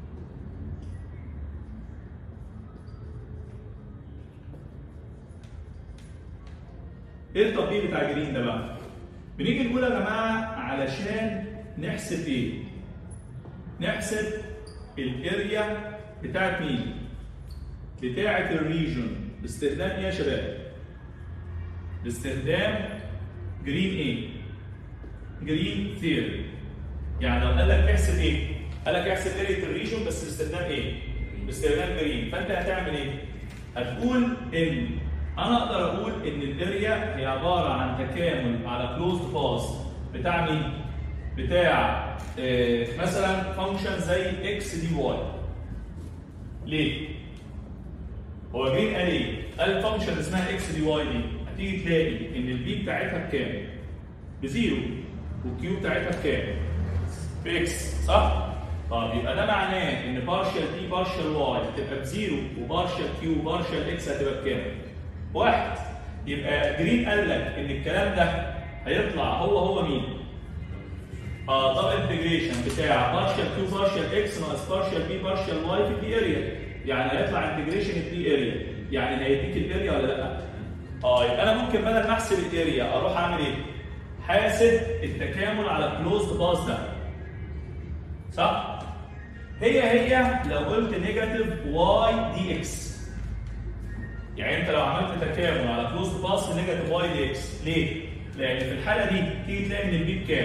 Speaker 1: ايه التطبيق بتاع جرين ده بقى؟ بنيجي نقول يا جماعه علشان نحسب ايه؟ نحسب الاريا بتاعت مين؟ بتاعت الريجون باستخدام ايه يا شباب؟ باستخدام جرين ايه؟ جرين ثيوري يعني لو قال لك احسب ايه؟ قال لك احسب اريا الريجون بس باستخدام ايه؟ باستخدام جرين فانت هتعمل ايه؟ هتقول ان انا اقدر اقول ان الاريا هي عباره عن تكامل على كلوزد باس بتاع مين؟ بتاع آه مثلا فانكشن زي اكس دي واي. ليه؟ هو جرين قال ايه؟ قال فانكشن اسمها اكس دي واي دي هتيجي تلاقي ان البي بتاعتها بكام؟ بزيرو والكيو بتاعتها بكام؟ باكس صح؟ طب يبقى ده معناه ان بارشال بي بارشال واي هتبقى بزيرو وبارشال كيو وبارشال اكس هتبقى بكام؟ واحد يبقى جرين قال لك ان الكلام ده هيطلع هو هو مين؟ اه طب انتجريشن بتاع بارشال كيو بارشال اكس ناقص بارشال بي بارشال واي في الدي اريا يعني هيطلع انتجريشن الدي اريا يعني هيديك الاريا ولا لا؟ اه يبقى انا ممكن بدل ما احسب الاريا اروح اعمل ايه؟ حاسب التكامل على كلوزد باس ده صح؟ هي هي لو قلت نيجاتيف واي دي اكس يعني انت لو عملت تكامل على كلوزد باس نيجاتيف واي دي اكس ليه؟ لان في الحاله دي تيجي تلاقي ان البي بكام؟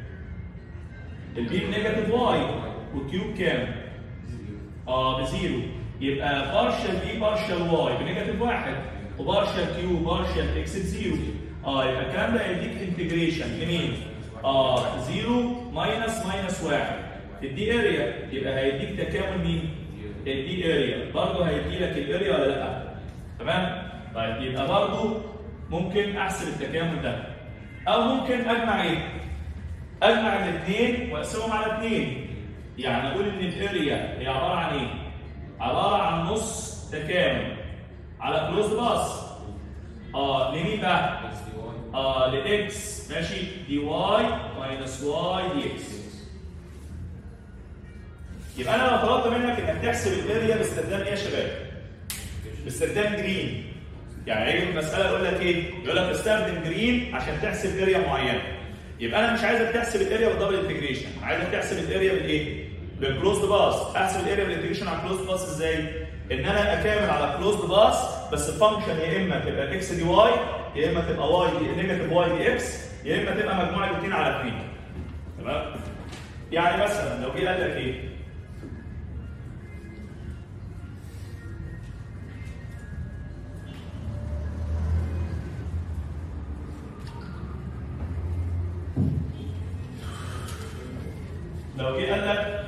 Speaker 1: البي بنيجاتيف واي والكيو بكام؟ اه بزيرو يبقى بارشال بي بارشال واي بنيجاتيف واحد وبارشال كيو بارشال اكس بزيرو اه يبقى الكلام ده هيديك انتجريشن لمين؟ اه زيرو ماينس ماينس واحد الدي اريا يبقى هيديك تكامل مين؟ الدي اريا برضه هيدي لك الاريا ولا لا؟ تمام؟ طيب يبقى برضه ممكن احسب التكامل ده او ممكن اجمع ايه؟ اجمع الاثنين واقسمهم على اثنين يعني اقول ان الاريا هي عباره عن ايه؟ عباره عن نص تكامل على كلوز باس اه لمين بقى؟ اه لاكس ماشي دي واي ماينس واي دي اكس يبقى انا لو طلبت منك انك تحسب الاريا باستخدام ايه يا شباب؟ باستخدام جرين يعني يجي المساله يقول لك ايه؟ يقول لك استخدم جرين عشان تحسب اريا معينه يبقى انا مش عايزك تحسب الاريا بالدبل انتجريشن عايزك تحسب الاريا بالايه؟ بالكلوزد باس احسب الاريا بالانتجريشن على الكلوزد باس ازاي؟ ان انا اكامل على كلوزد باس بس الفانكشن يا اما تبقى اكس دي واي يا اما تبقى واي دي نيجاتيف واي دي اكس يا اما تبقى مجموع الاثنين على 2 تمام؟ يعني مثلا لو جه قال لك ايه؟ لو جه قال لك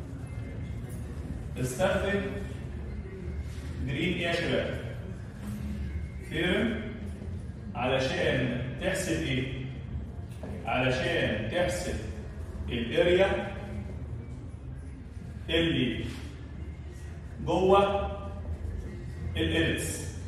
Speaker 1: استخدم جرين ايه يا شباب؟ ثيرم علشان تحسب ايه؟ علشان تحسب الاريا اللي جوه الاليبس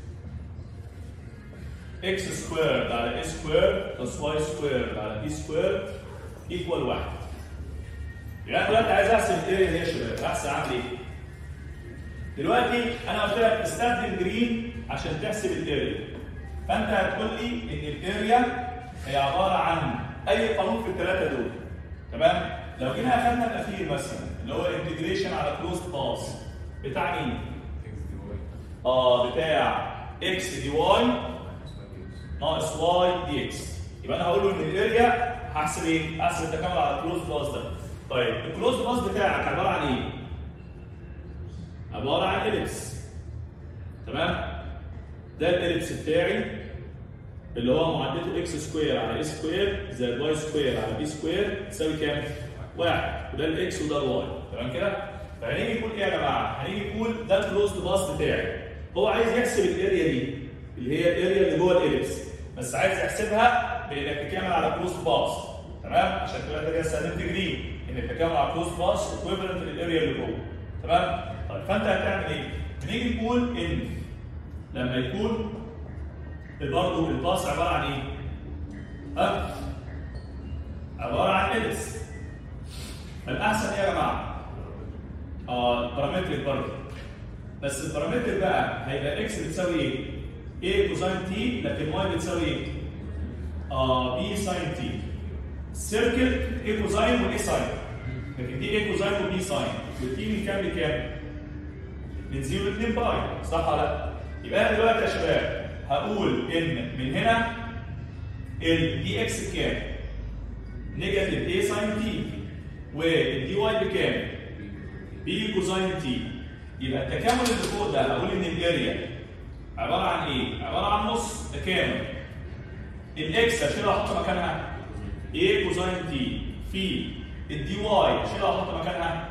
Speaker 1: اكس سكوير على اي سكوير بلس واي سكوير على بي سكوير ايكوال واحد يعني دلوقتي عايز احسب الاريا دي يا شباب احسب اعمل ايه؟ دلوقتي انا قلت لك استخدم جرين عشان تحسب الاريا فانت هتقول لي ان الاريا هي عباره عن اي قانون في الثلاثه دول تمام لو جينا اخذنا الاخير مثلا اللي هو انتجريشن على كلوز باس بتاع مين اه بتاع اكس دي واي ناقص واي دي اكس يبقى انا هقول له ان الاريا هحسب ايه؟ هحسب التكامل على الكلوز باس ده طيب الكلوز باس بتاعك عباره عن ايه؟ عباره عن اليبس تمام؟ ده الاليبس بتاعي اللي هو معادلته اكس سكوير على اي سكوير زائد واي سكوير على بي سكوير تساوي كام؟ واحد وده الاكس وده الواي تمام كده؟ فهنيجي نقول ايه يا جماعه؟ هنيجي نقول ده الكلوزد باس بتاعي هو عايز يحسب الاريا دي اللي هي الاريا اللي جوه الاليبس بس عايز يحسبها بانك تكامل على كلوز باس تمام؟ عشان كده كده استخدمت جرين ان التكامل على كلوز باس ايكويفالنت للاريا اللي جوه تمام؟ طيب فانت هتعمل ايه؟ بنيجي نقول ان لما يكون برضه الباص عباره عن ايه؟ ها؟ عباره عن اليبس الاحسن ايه يا جماعه؟ اه البارامتريك برضه بس البارامتريك بقى هيبقى اكس بتساوي ايه؟ ايه كوزين تي لكن واي بتساوي ايه؟ اه بي ساين تي سيركل ايه كوزين وايه ساين لكن دي ايه كوزين وبي ساين والتي من كام لكام؟ من 0 ل 2 باي صح ولا لا؟ يبقى انا دلوقتي يا شباب هقول ان من هنا الدي اكس بكام؟ نيجاتيف اي ساين تي والدي واي بكام؟ بي كوزين تي يبقى التكامل اللي فوق ده هقول ان الاريا عباره عن ايه؟ عباره عن نص تكامل الاكس هشيلها احط مكانها اي كوزين تي في الدي واي هشيلها احط مكانها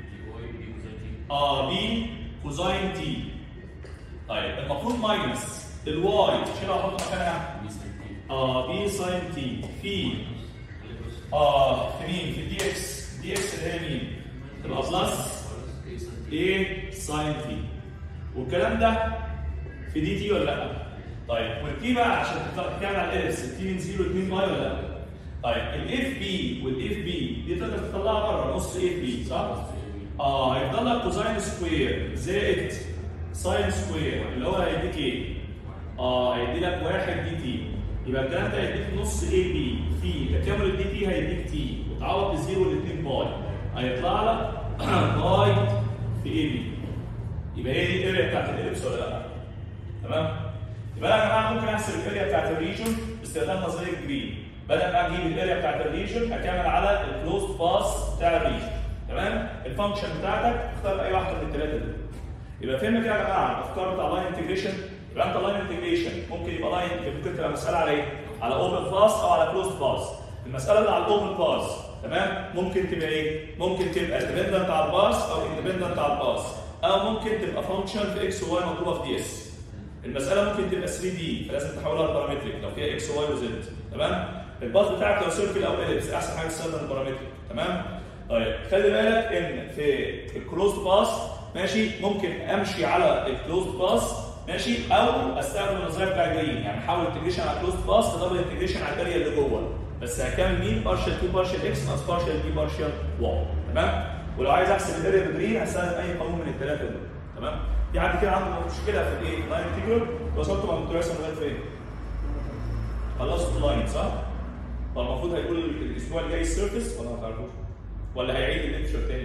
Speaker 1: اه بي كوزين تي طيب المفروض ماينس الواي شيلها احط مكانها اه بي ساين تي في اه في مين في الدي اكس دي اكس اللي هي مين تبقى بلس ايه ساين تي والكلام ده في دي تي ولا لا طيب والتي بقى عشان تتكلم على الاليبس التي من 0 ل 2 باي ولا لا طيب الاف بي والاف بي دي تقدر تطلعها بره نص اف بي صح اه هيفضل لك كوزين سكوير زائد ساين سكوير اللي هو هيديك ايه؟ اه هيدي لك 1 دي تي يبقى الكلام ده هيديك نص اي بي في تكامل الدي تي هيديك تي وتعوض ب 0 ل 2 باي هيطلع لك باي في اي بي يبقى هي دي الاريا بتاعت الاليبس ولا لا؟ تمام؟ يبقى انا يا جماعه ممكن احسب الاريا بتاعت الريجن باستخدام نظريه جرين بدل ما اجيب الاريا بتاعت الريجن اكمل على الكلوزد باس بتاع الريجن تمام؟ الفانكشن بتاعتك اختار اي واحده من الثلاثه دول يبقى فهمنا كده يا جماعه الافكار بتاع لاين انتجريشن يبقى انت لاين انتجريشن ممكن يبقى لاين ممكن تبقى مساله على ايه؟ على اوبن باس او على كلوزد باس المساله اللي على الاوبن باس تمام ممكن تبقى ايه؟ ممكن تبقى ديبندنت على الباس او اندبندنت على الباس او ممكن تبقى فانكشن في اكس وواي مضروبه في دي اس المساله ممكن تبقى 3 دي فلازم تحولها لبارامتريك لو فيها اكس وواي وزد تمام الباس بتاعك لو سيركل او اليبس احسن حاجه تستخدم البارامتريك تمام طيب خلي بالك ان في الكلوزد باس ماشي ممكن امشي على الكلوزد باس ماشي او استخدم النظريه بتاع جرين يعني احول انتجريشن على الكلوزد باس تدبل انتجريشن على الاريا اللي جوه بس هكمل مين بارشال تي بارشال اكس ناقص بارشال تي بارشال واي تمام ولو عايز احسب الاريا بجرين هستخدم اي قانون من الثلاثه دول تمام في حد كده عنده مشكله في الايه لاين انتجرال وصلت مع الدكتور هيثم لغايه فين؟ خلصت اللاين صح؟ فالمفروض هيقول الاسبوع الجاي السيرفيس ولا ما تعرفوش؟ ولا هيعيد الليكتشر تاني؟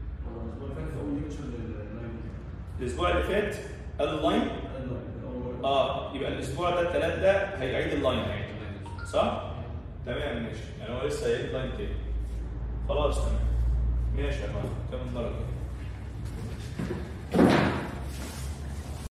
Speaker 1: الاسبوع اللي فات قال اللاين اه يبقى الاسبوع ده الثلاث ده هيعيد اللاين يعني صح؟ تمام ماشي يعني هو لسه هيعيد لاين تاني خلاص تمام ماشي يا جماعه كمل مره كده